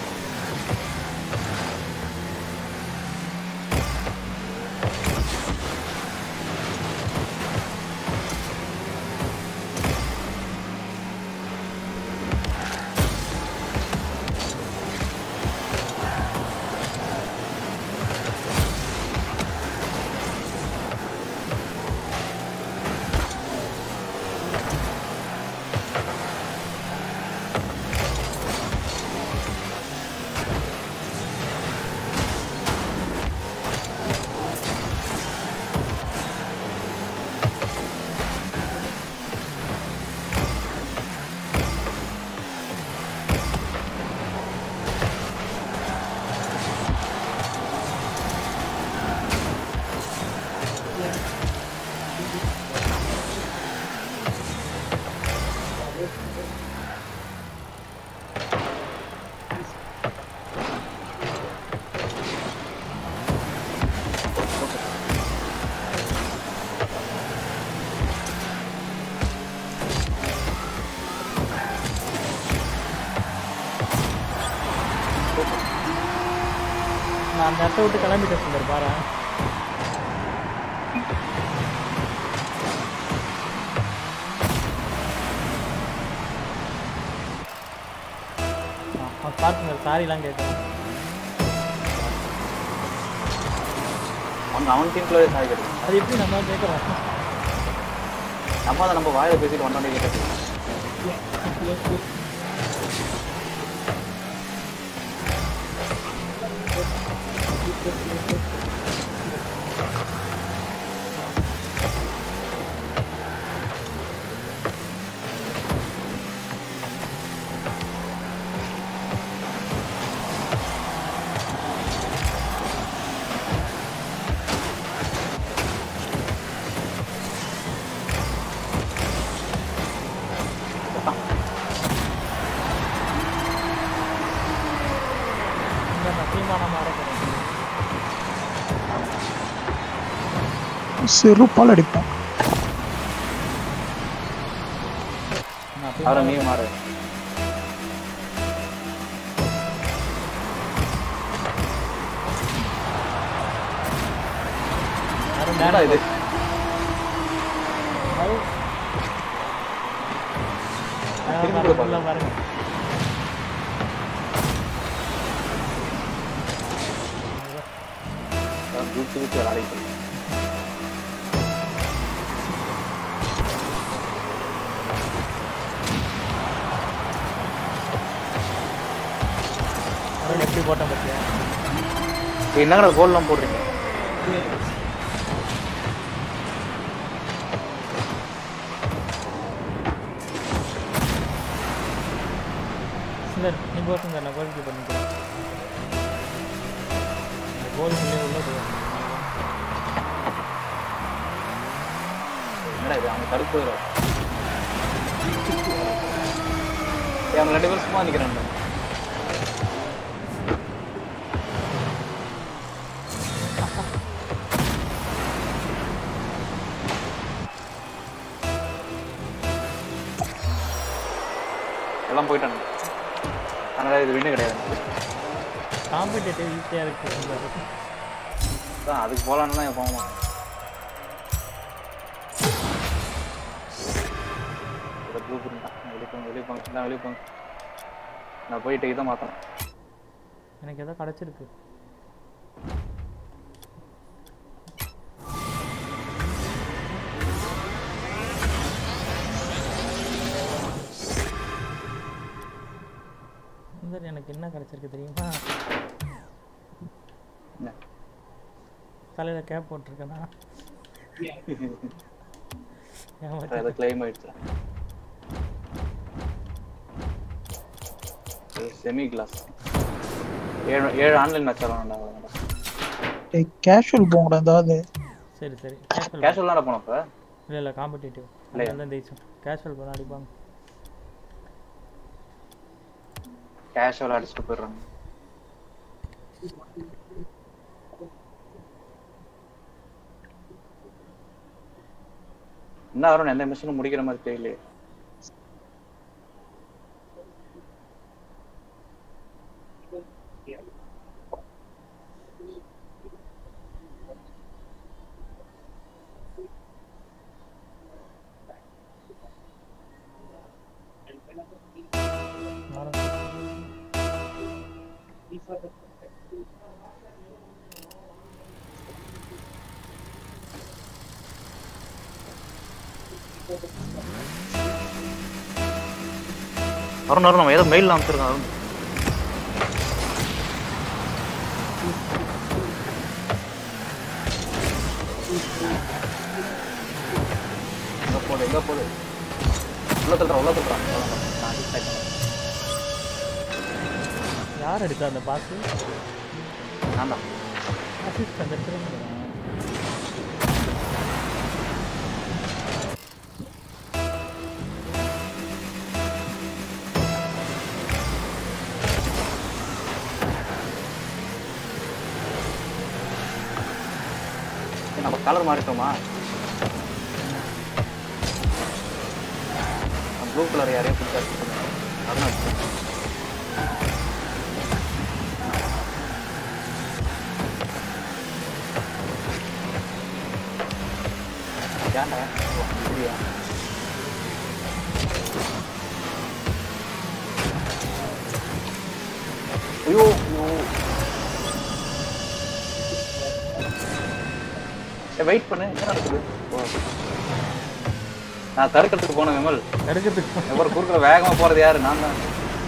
A: நான் அந்த இடத்த விட்டு கிளம்பிட்டேன் சுந்தர் பாரு பார்த்துங்க சாரிலாம் கேட்கலாம்
C: அவன் அவன் டீம்குள்ளே சாய் கிடைக்கும்
A: அது எப்படி நம்ம கேட்கலாம்
C: நம்ம அதை நம்ம வாயில பேசிட்டு வந்தோடனே கேட்டு
A: இந்த சத்தியமான மாறக்கிறேன்
B: செருப்பால் அடிப்பேன்
A: நான்
C: அவரை
A: போய்
C: நீ மாறு
A: யாரும்
C: என்னடா இது
A: அது- ஆ,
C: திரும்பி
A: பாருங்க,
C: பாருங்க.
A: உள்ள பாருங்க
C: குச்சி குச்சி விளையாடிட்டு
A: அருண் எப்படி போட்டேன் பத்தியா
C: என்னங்கடா கோல்லாம் போடுறீங்க
A: சுந்தர் நீ போ சுந்தர் நான் கோல் கீப்பர் நிற்கிறேன் கோல் உள்ளே உள்ள போய்
C: என்னடா இது அவன் தடுப்பு வேற. ஏய், அவங்க ரெண்டு பேரும் சும்மா நிக்கிறாங்க எல்லாம் போயிட்டாங்க அதனால இது வின்னு கிடையாது
A: காம்படிட்டிவ் ஈஸியாக இருக்கு சுந்தர்
C: அதான் அதுக்கு போலான்னு தான் போக மாட்டேன் ப்ளூ பிரிண்ட் தான் வெளியே போங்க வெளியே போங்க நான் வெளியே போங்க நான் போயிட்டு இதை மாற்றணும்
A: எனக்கு ஏதோ கிடச்சிருக்கு பிரதர் எனக்கு என்ன கிடைச்சிருக்கு தெரியுமா
C: என்ன?
A: தலையில கேப் போட்டிருக்கேனா ஏமாத்தி
C: அதை கிளைம் ஆயிடுச்சு செமி கிளாஸ் ஏழு ஏழு ஆன்லைன் மேட்ச் விளாண்டா
B: கேஷுவல் போங்கடா ஏதாவது
A: சரி சரி கேஷுவல்
C: கேஷுவல் தான் போனப்ப
A: இல்லை இல்லை காம்படிட்டிவ்
C: இல்லையா?
A: அதெல்லாம் ஜெயிச்சோம் கேஷுவல் போனால் அடிப்பாங்க
C: கேஷுவல் அடிச்சுட்டு போயிடுறாங்க என்ன வரும் எந்த மிஷினும் முடிக்கிற மாதிரி தெரியலையே அருண் அருண் நம்ம ஏதோ மெயில் அனுப்பிச்சிருக்கோம் அருண் எங்க போகுது எங்க போகுது உள்ள தள்ளுறான் உள்ள தள்ளுறான் நான் distract பண்ணேன்.
A: யார் எடுத்தா அந்த பாஸ்
C: நான் தான்
A: அசிஸ்ட் அந்த இடத்துல இருந்து வரா.
C: ஏய், நம்ம கலர் மாறிட்டோமா ப்ளூ கலர் யாரையோ பிடிச்சாச்சு அருண் அடிச்சு. ஏன்டா ஓ, அப்படியா ஐயோ ஐயோ வெயிட் பண்ணு என்ன நடக்குது ஓ. நான் தடுக்கிறதுக்கு போனேன் விமல்
A: தடுக்கிறதுக்கு
C: எவ்வளவு குறுக்கிற வேகமா போறது யாரு நான் தான்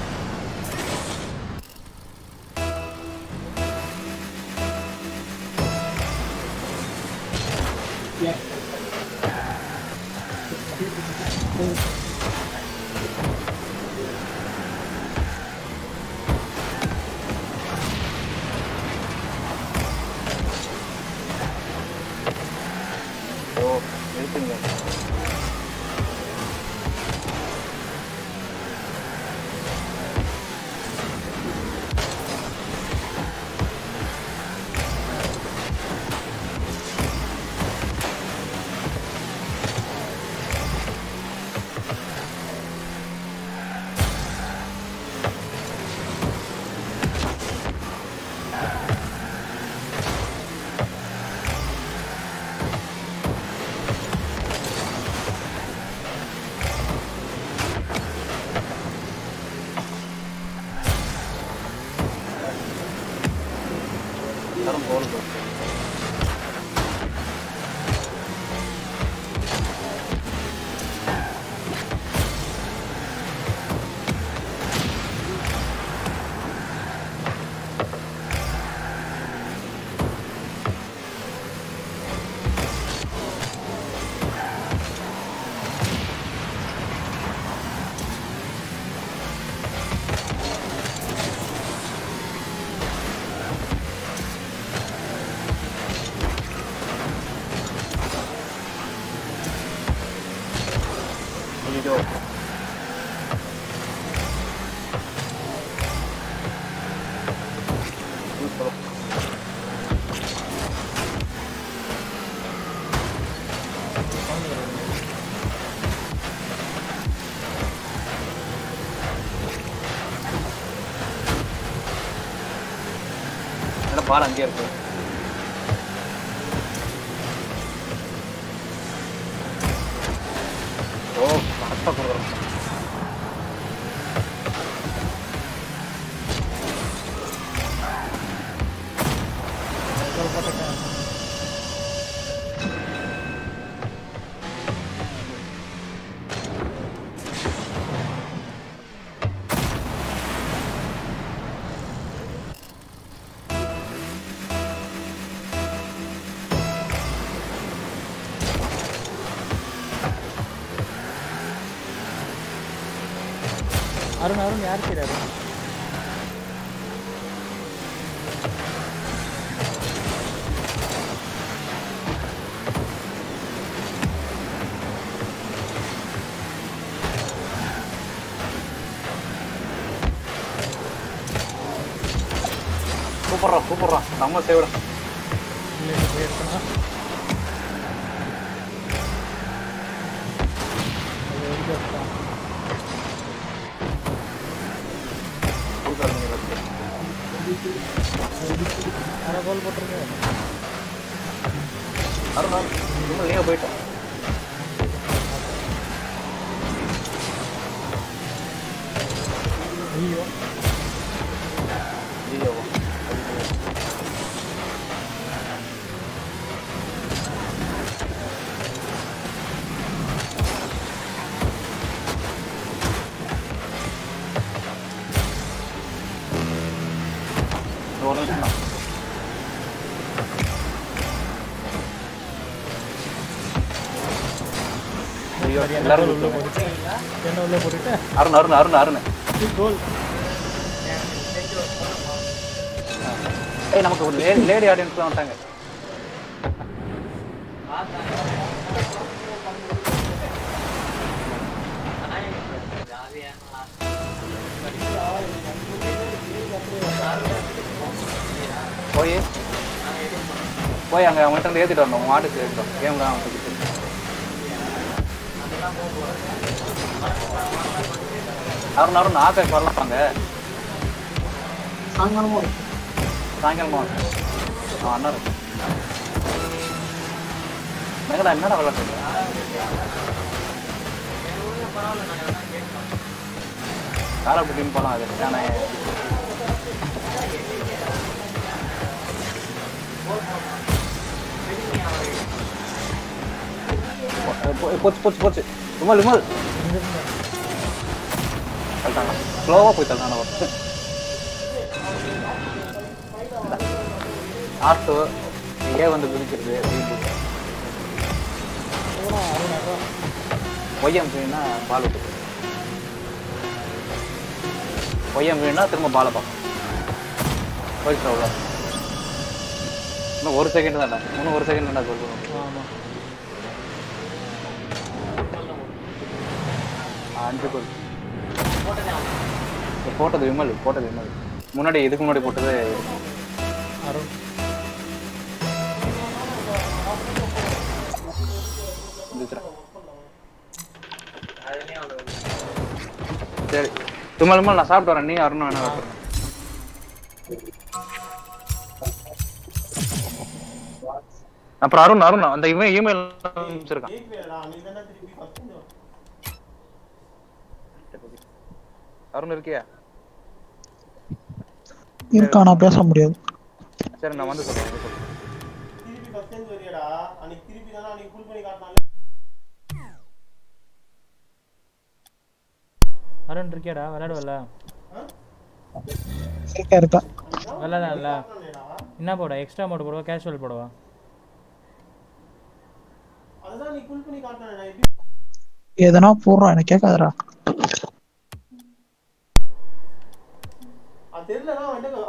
C: ஓ இருக்குங்க எல்லாரும் போல் ஐயோ சூப்பர் என்ன பால் அங்கேயே இருக்கு ஓ கரெக்டாக கொடுக்குறோம்
A: அருண் அருண் யார் சைடு அருண்
C: சூப்பர்ரா சூப்பர்ரா நம்ம சேவிடா
A: இல்லை இல்லை போய் எடுக்கணும் அது வரைக்கும் எடுத்தான் யாரோ கோல் போட்டிருக்கு
C: அருண் அருண் இன்னும் நீங்க போயிட்டோம்
A: ஐயோ
C: ஐயோ ஒரு நிமிஷம் தான். ஐயோ
A: சரி என்ன
C: எல்லாரும்
A: கோல் உள்ள
C: கூப்பிடுங்க.
A: போட்டுட்டு என்ன உள்ள போட்டுட்டு
C: அருண் அருண் அருண் அருண்
A: கோல்
C: ஏய் நமக்கு ஒரு லே- லேடி ஆடியன்ஸ்லாம் வந்துட்டாங்க போய் போய் அங்க அவங்ககிட்ட இருந்து ஏத்திட்டு வரணும் உங்க ஆட்டுக்கு ஏத்திட்டோம் கேம் தான் அவங்களுக்கு அருண் அருண் ஆக்காக்கு வரலாம்பாங்க
B: சாயங்காலமா வரும்.
C: சாயங்காலமா வாங்க. ஆ அண்ணா இருக்கு மெகடா என்னடா விளாட்றீங்க காலை பிடின்னு போலாம் அது தானே போச்சு போச்சு போச்சு விமல் விமல் தள்ளிட்டாங்க ஸ்லோவாக போய் தள்ளிட்டாங்க ஆட்டோ எங்கே வந்து குதிக்கிறது ஒய்யம் வேணும்னா பால் விட்டு ஒய்யம் வேணும்னா திரும்ப பாலை பார்ப்போம் போயிட்டு அவ்வளோ இன்னும் ஒரு செகண்ட் தான்டா இன்னும் ஒரு செகண்ட் தான்டா சொல்லுவோம்
A: ஆமாம்
C: அஞ்சு கோல் இப்ப போட்டது விமல் போட்டது விமல் முன்னாடி இதுக்கு முன்னாடி போட்டது
A: அருண்
C: வந்துச்சுடா. சரி விமல் விமல் நான் சாப்பிட்டு வரேன் நீ அருணும் வேணா வரட்டும். அப்புறம் அருண் அருண் அந்த இவன் இமெயில் அனுப்பிச்சிருக்கான் அருண் இருக்கியா
B: இருக்கா நான் பேச முடியாது
C: சரி நான் வந்து சொல்றேன் வந்து சொல்றேன்
E: திருப்பி ஃபர்ஸ்ட் டைம் வரியாடா அன்னைக்கு திருப்பி தானே அன்னைக்கு ஃபுல் பண்ணி காட்டினாலே
A: அருண் இருக்கியாடா விளையாடுவல
B: இருக்கா இருக்கா
A: விளையாடல என்ன போட எக்ஸ்ட்ரா மோட் போடுவா கேஷுவல் போடுவா
E: அதுதான் நீ ஃபுல் பண்ணி காட்டினேன் நான் எப்படி
B: எதனா போடுறோம் எனக்கு கேட்காதடா
E: அது தெரியலனா வந்துட்டு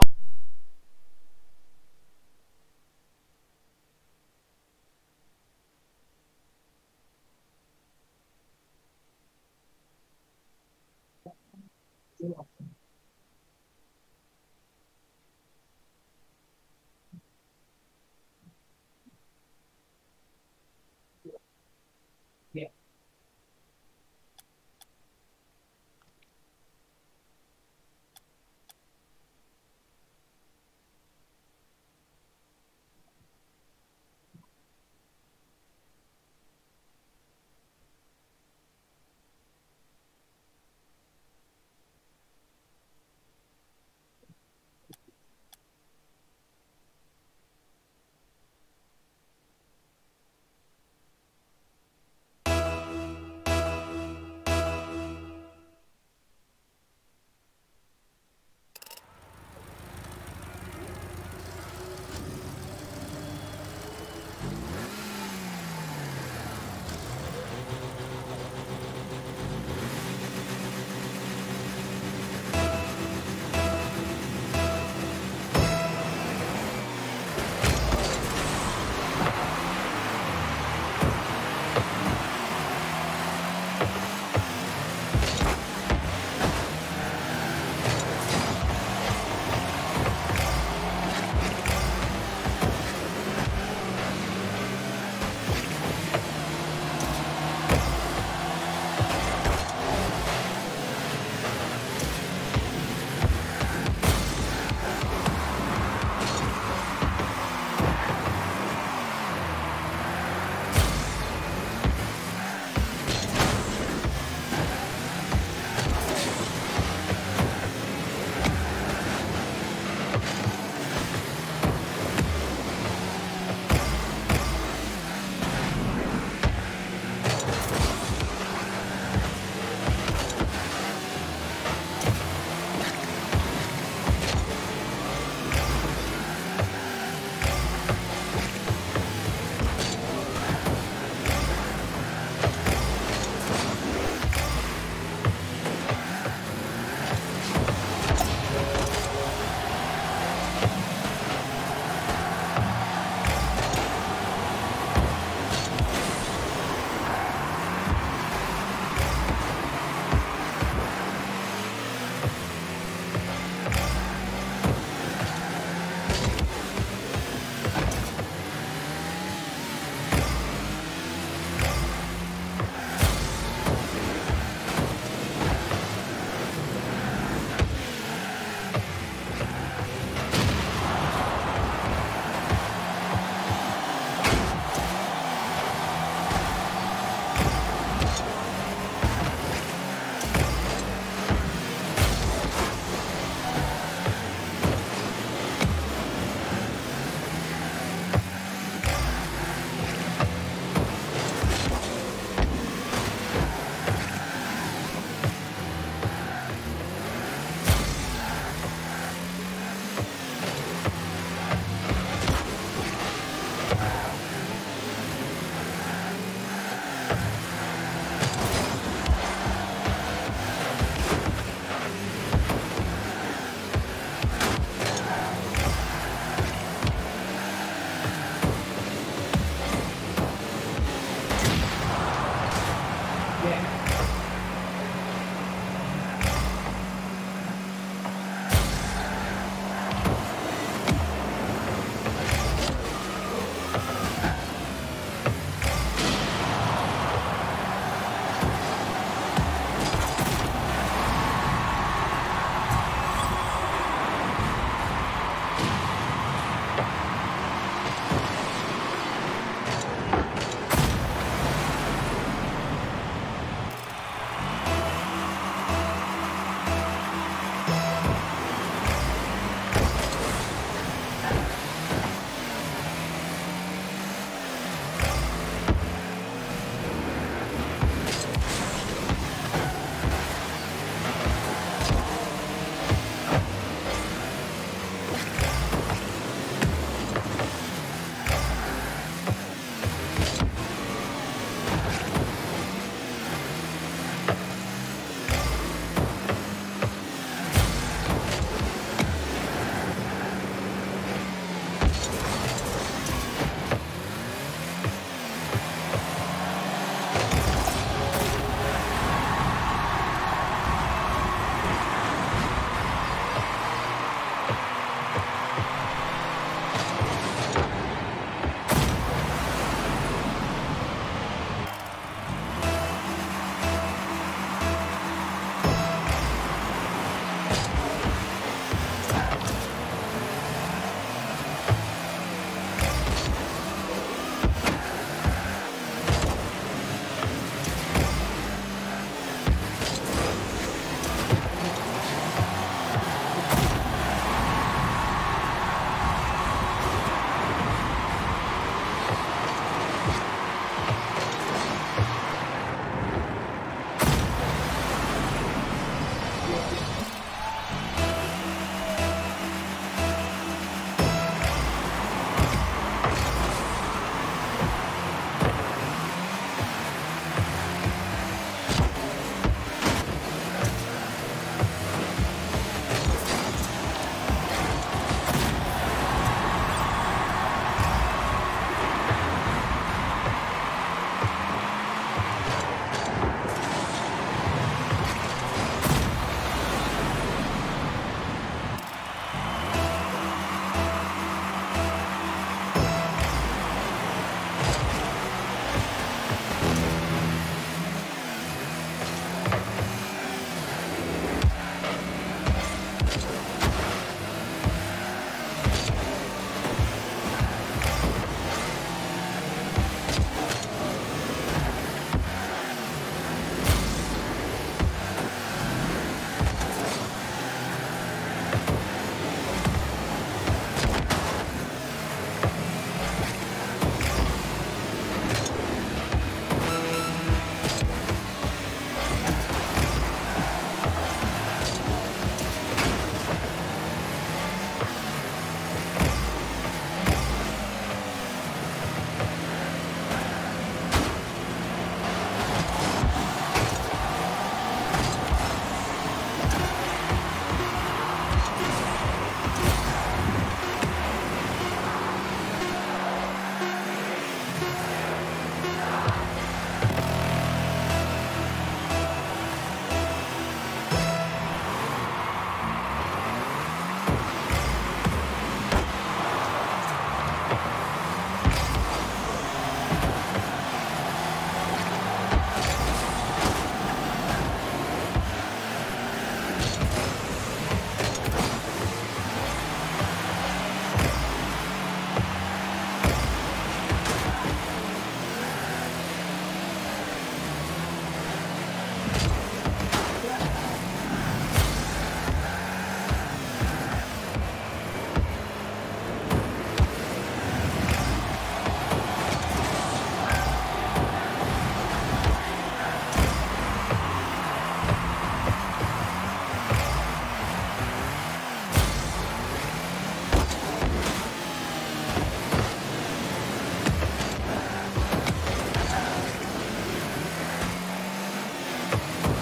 C: ஆ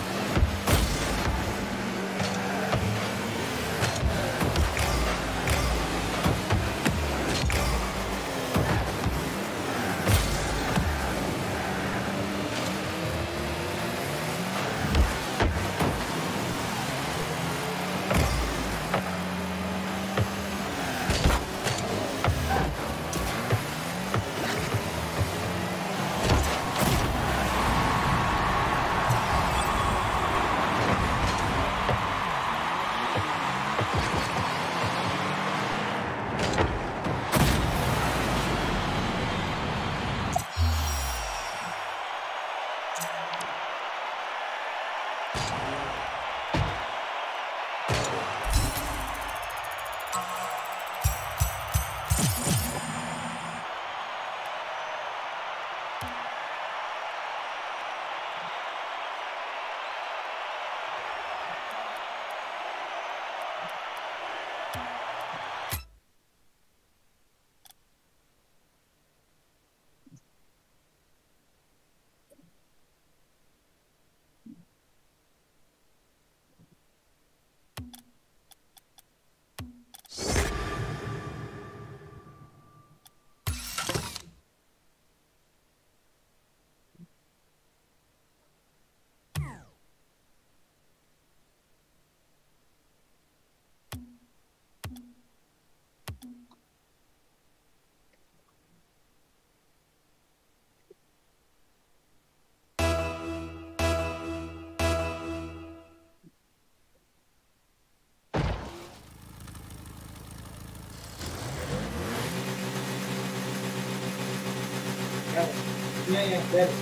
B: Yeah, yeah, that.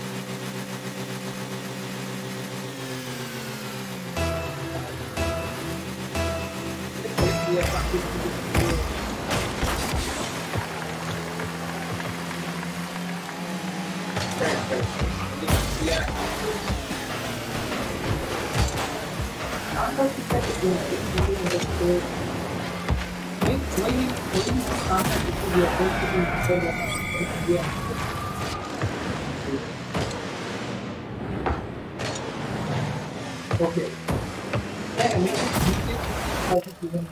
B: Okay. Yeah, I mean, how to do them.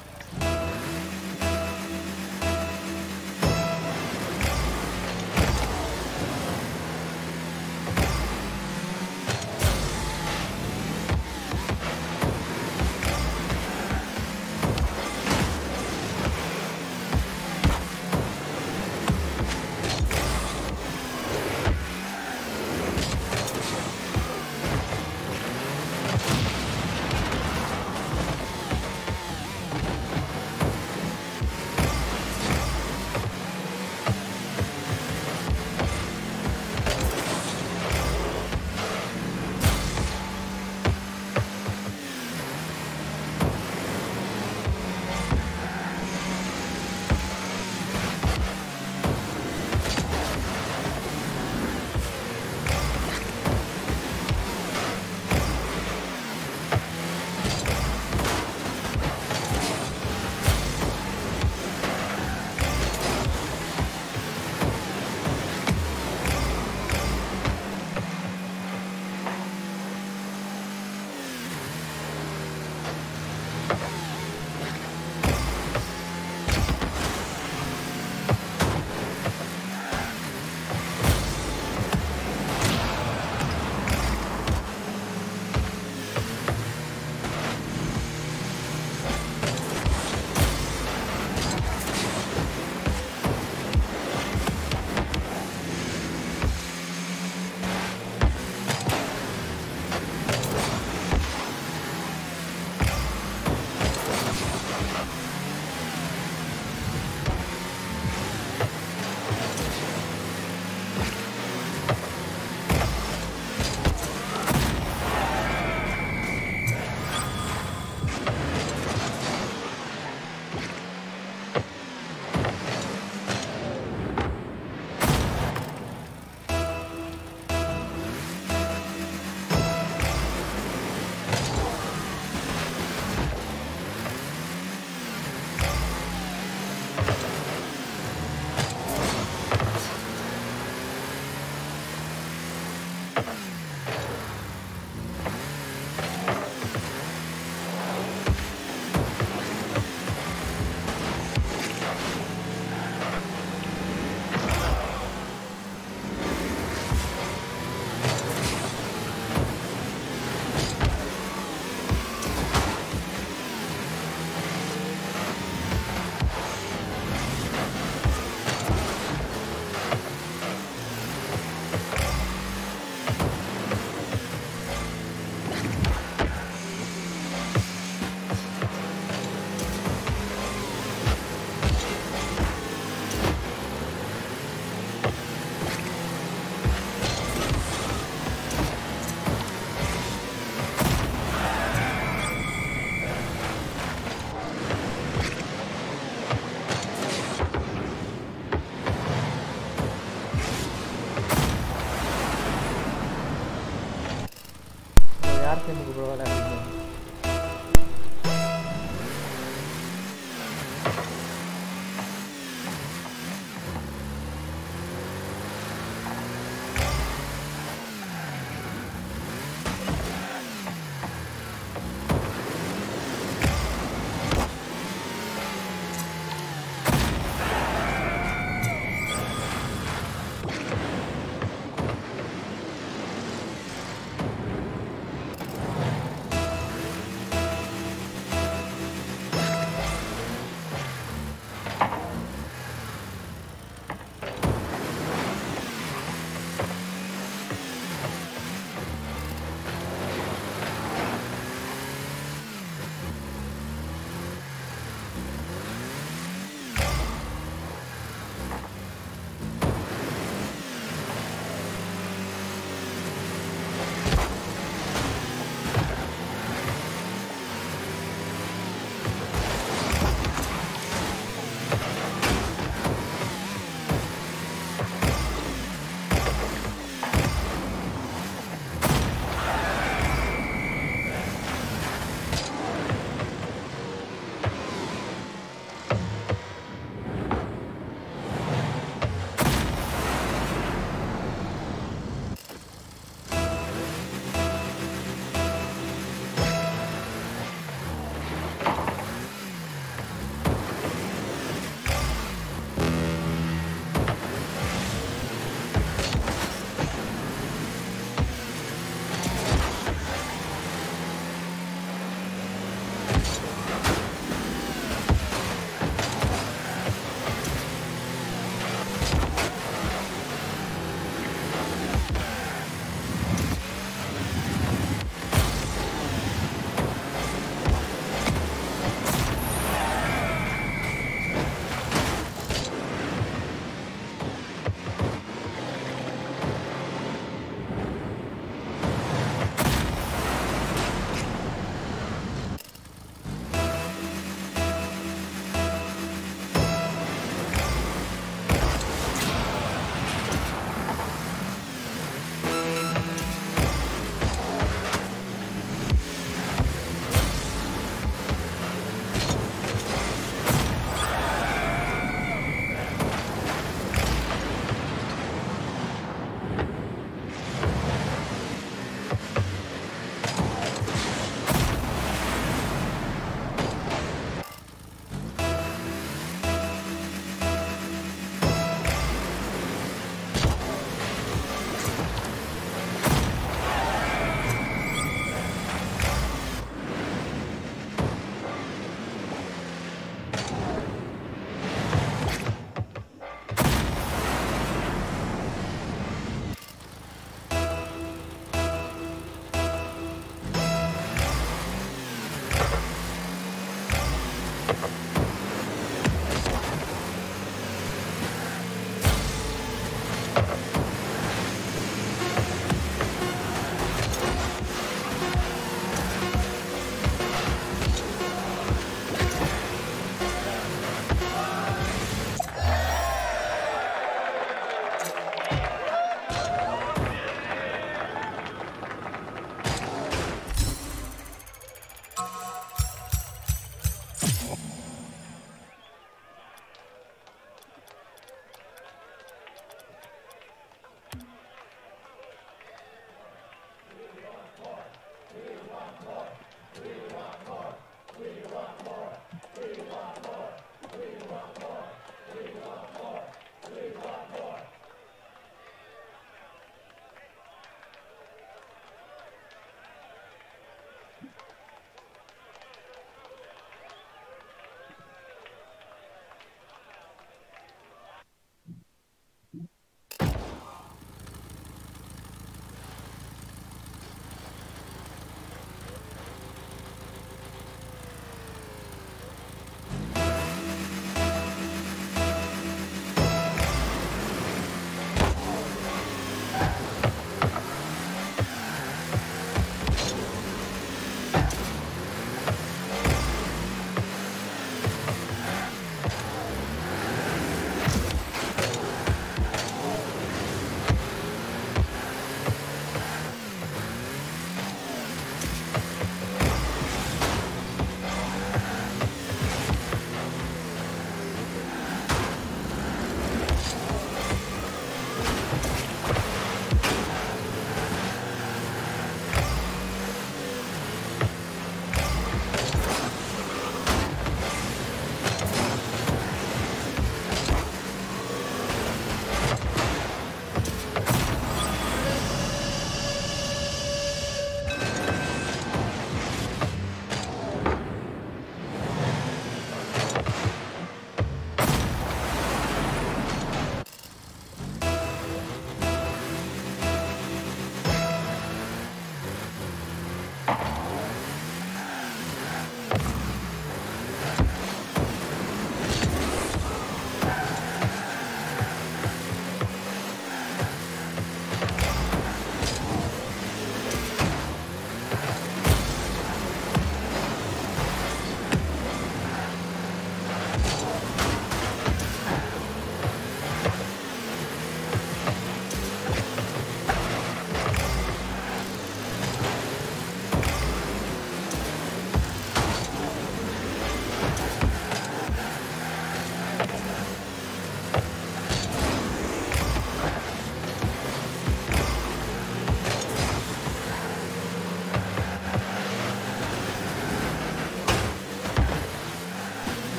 A: யார் டீமுக்கு ப்ரோ விளையாடுறீங்க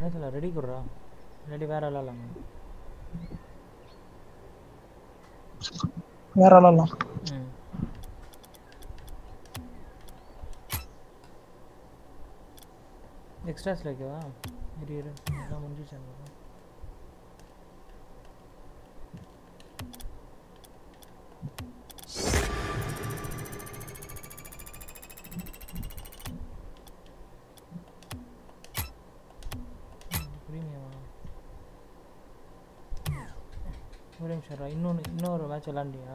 A: மேட்ச்சில் ரெடி கொடுறா ரெடி வேற விளாட்லாங்க
B: வேற விளாடலாம்
A: ம் எக்ஸ்ட்ராஸில் வைக்கவா இரு இரு எல்லாம் முடிஞ்சிச்சு அந்த ப்ரீமியமா ஒரு நிமிஷம் இருடா. இன்னொன்று இன்னொரு மேட்ச் விளாண்டியா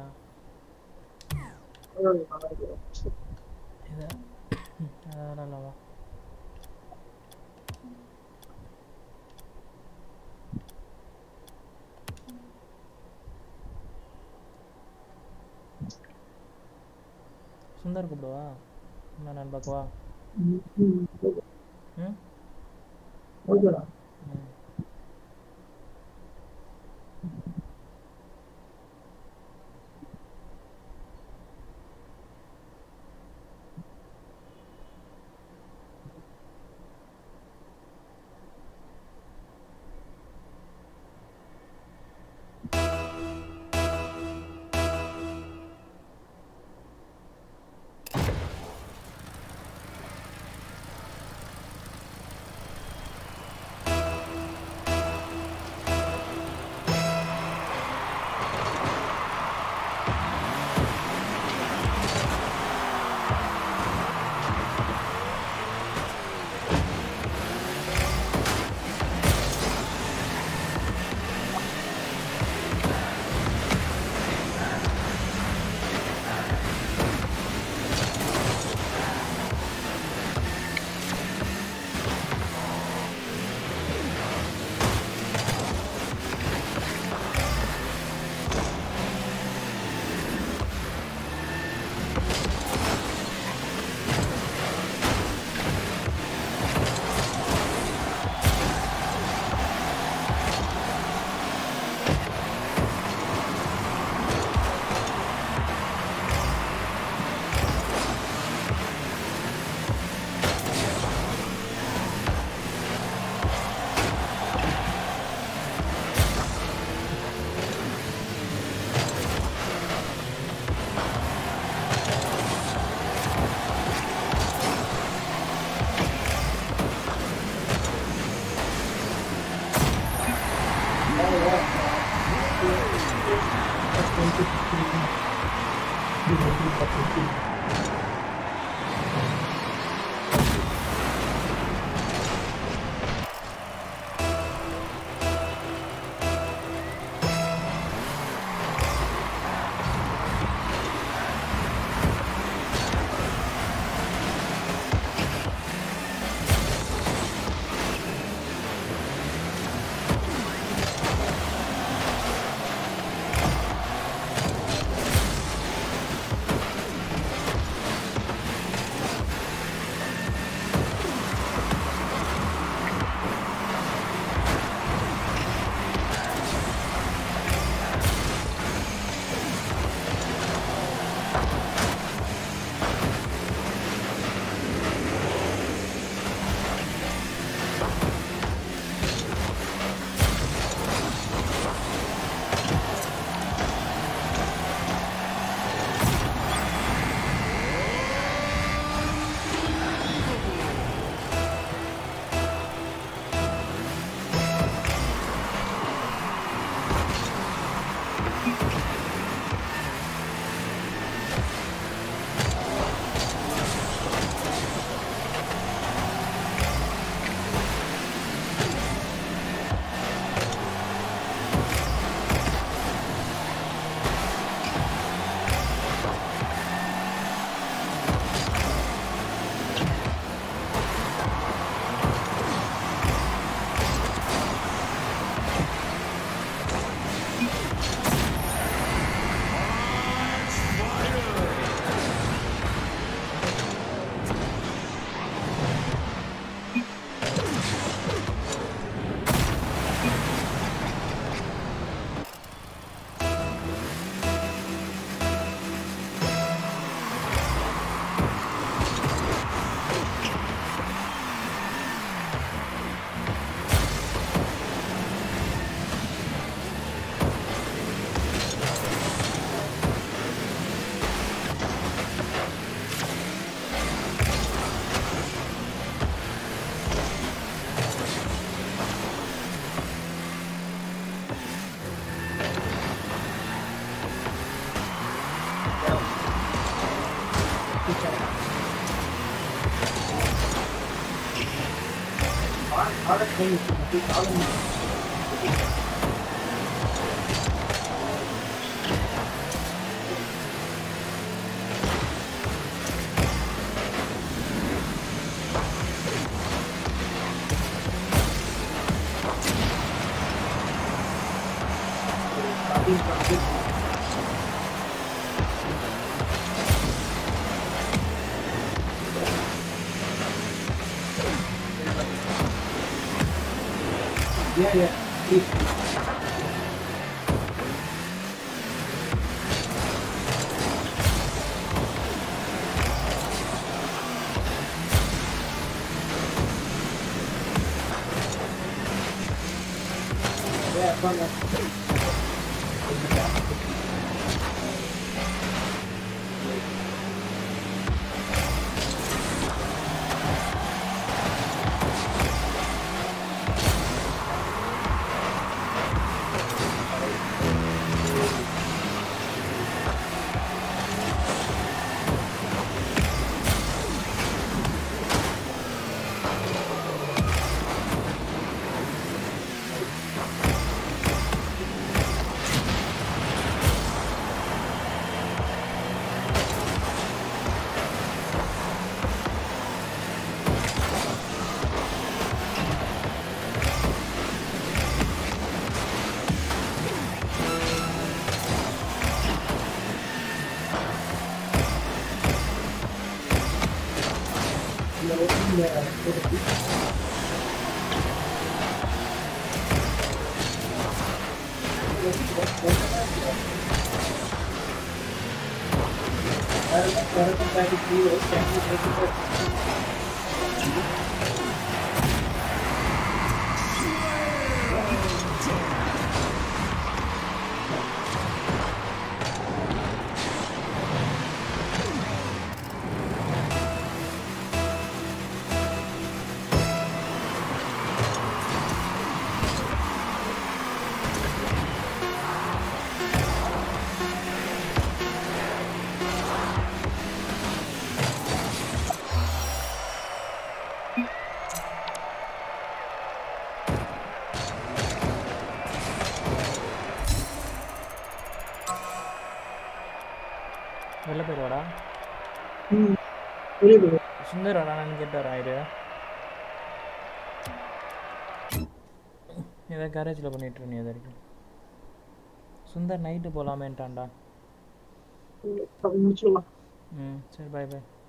A: இதை விளாட்லாமா சுந்தர் கூப்பிடுவா என்ன நான் பார்க்கவா ம்
B: ஓகேடா
A: ம்
B: ஆ டைம் அப்படியே காலம் ஸ்டார்டிங் பண்ணி Yeah, yeah. Please. Yeah, fun. இந்த இந்த ஒரு
A: வெளில போயிடுவாடா
B: ம் புரியுது
A: சுந்தர் வரானான்னு கேட்டார் ஆயிரு ஏதாவது கேரேஜில் பண்ணிட்டு நீ அது வரைக்கும் சுந்தர் நைட்டு போகலாமேன்ட்டான்டா
B: முடிச்சிடலாம்
A: ம் சரி பாய் பாய்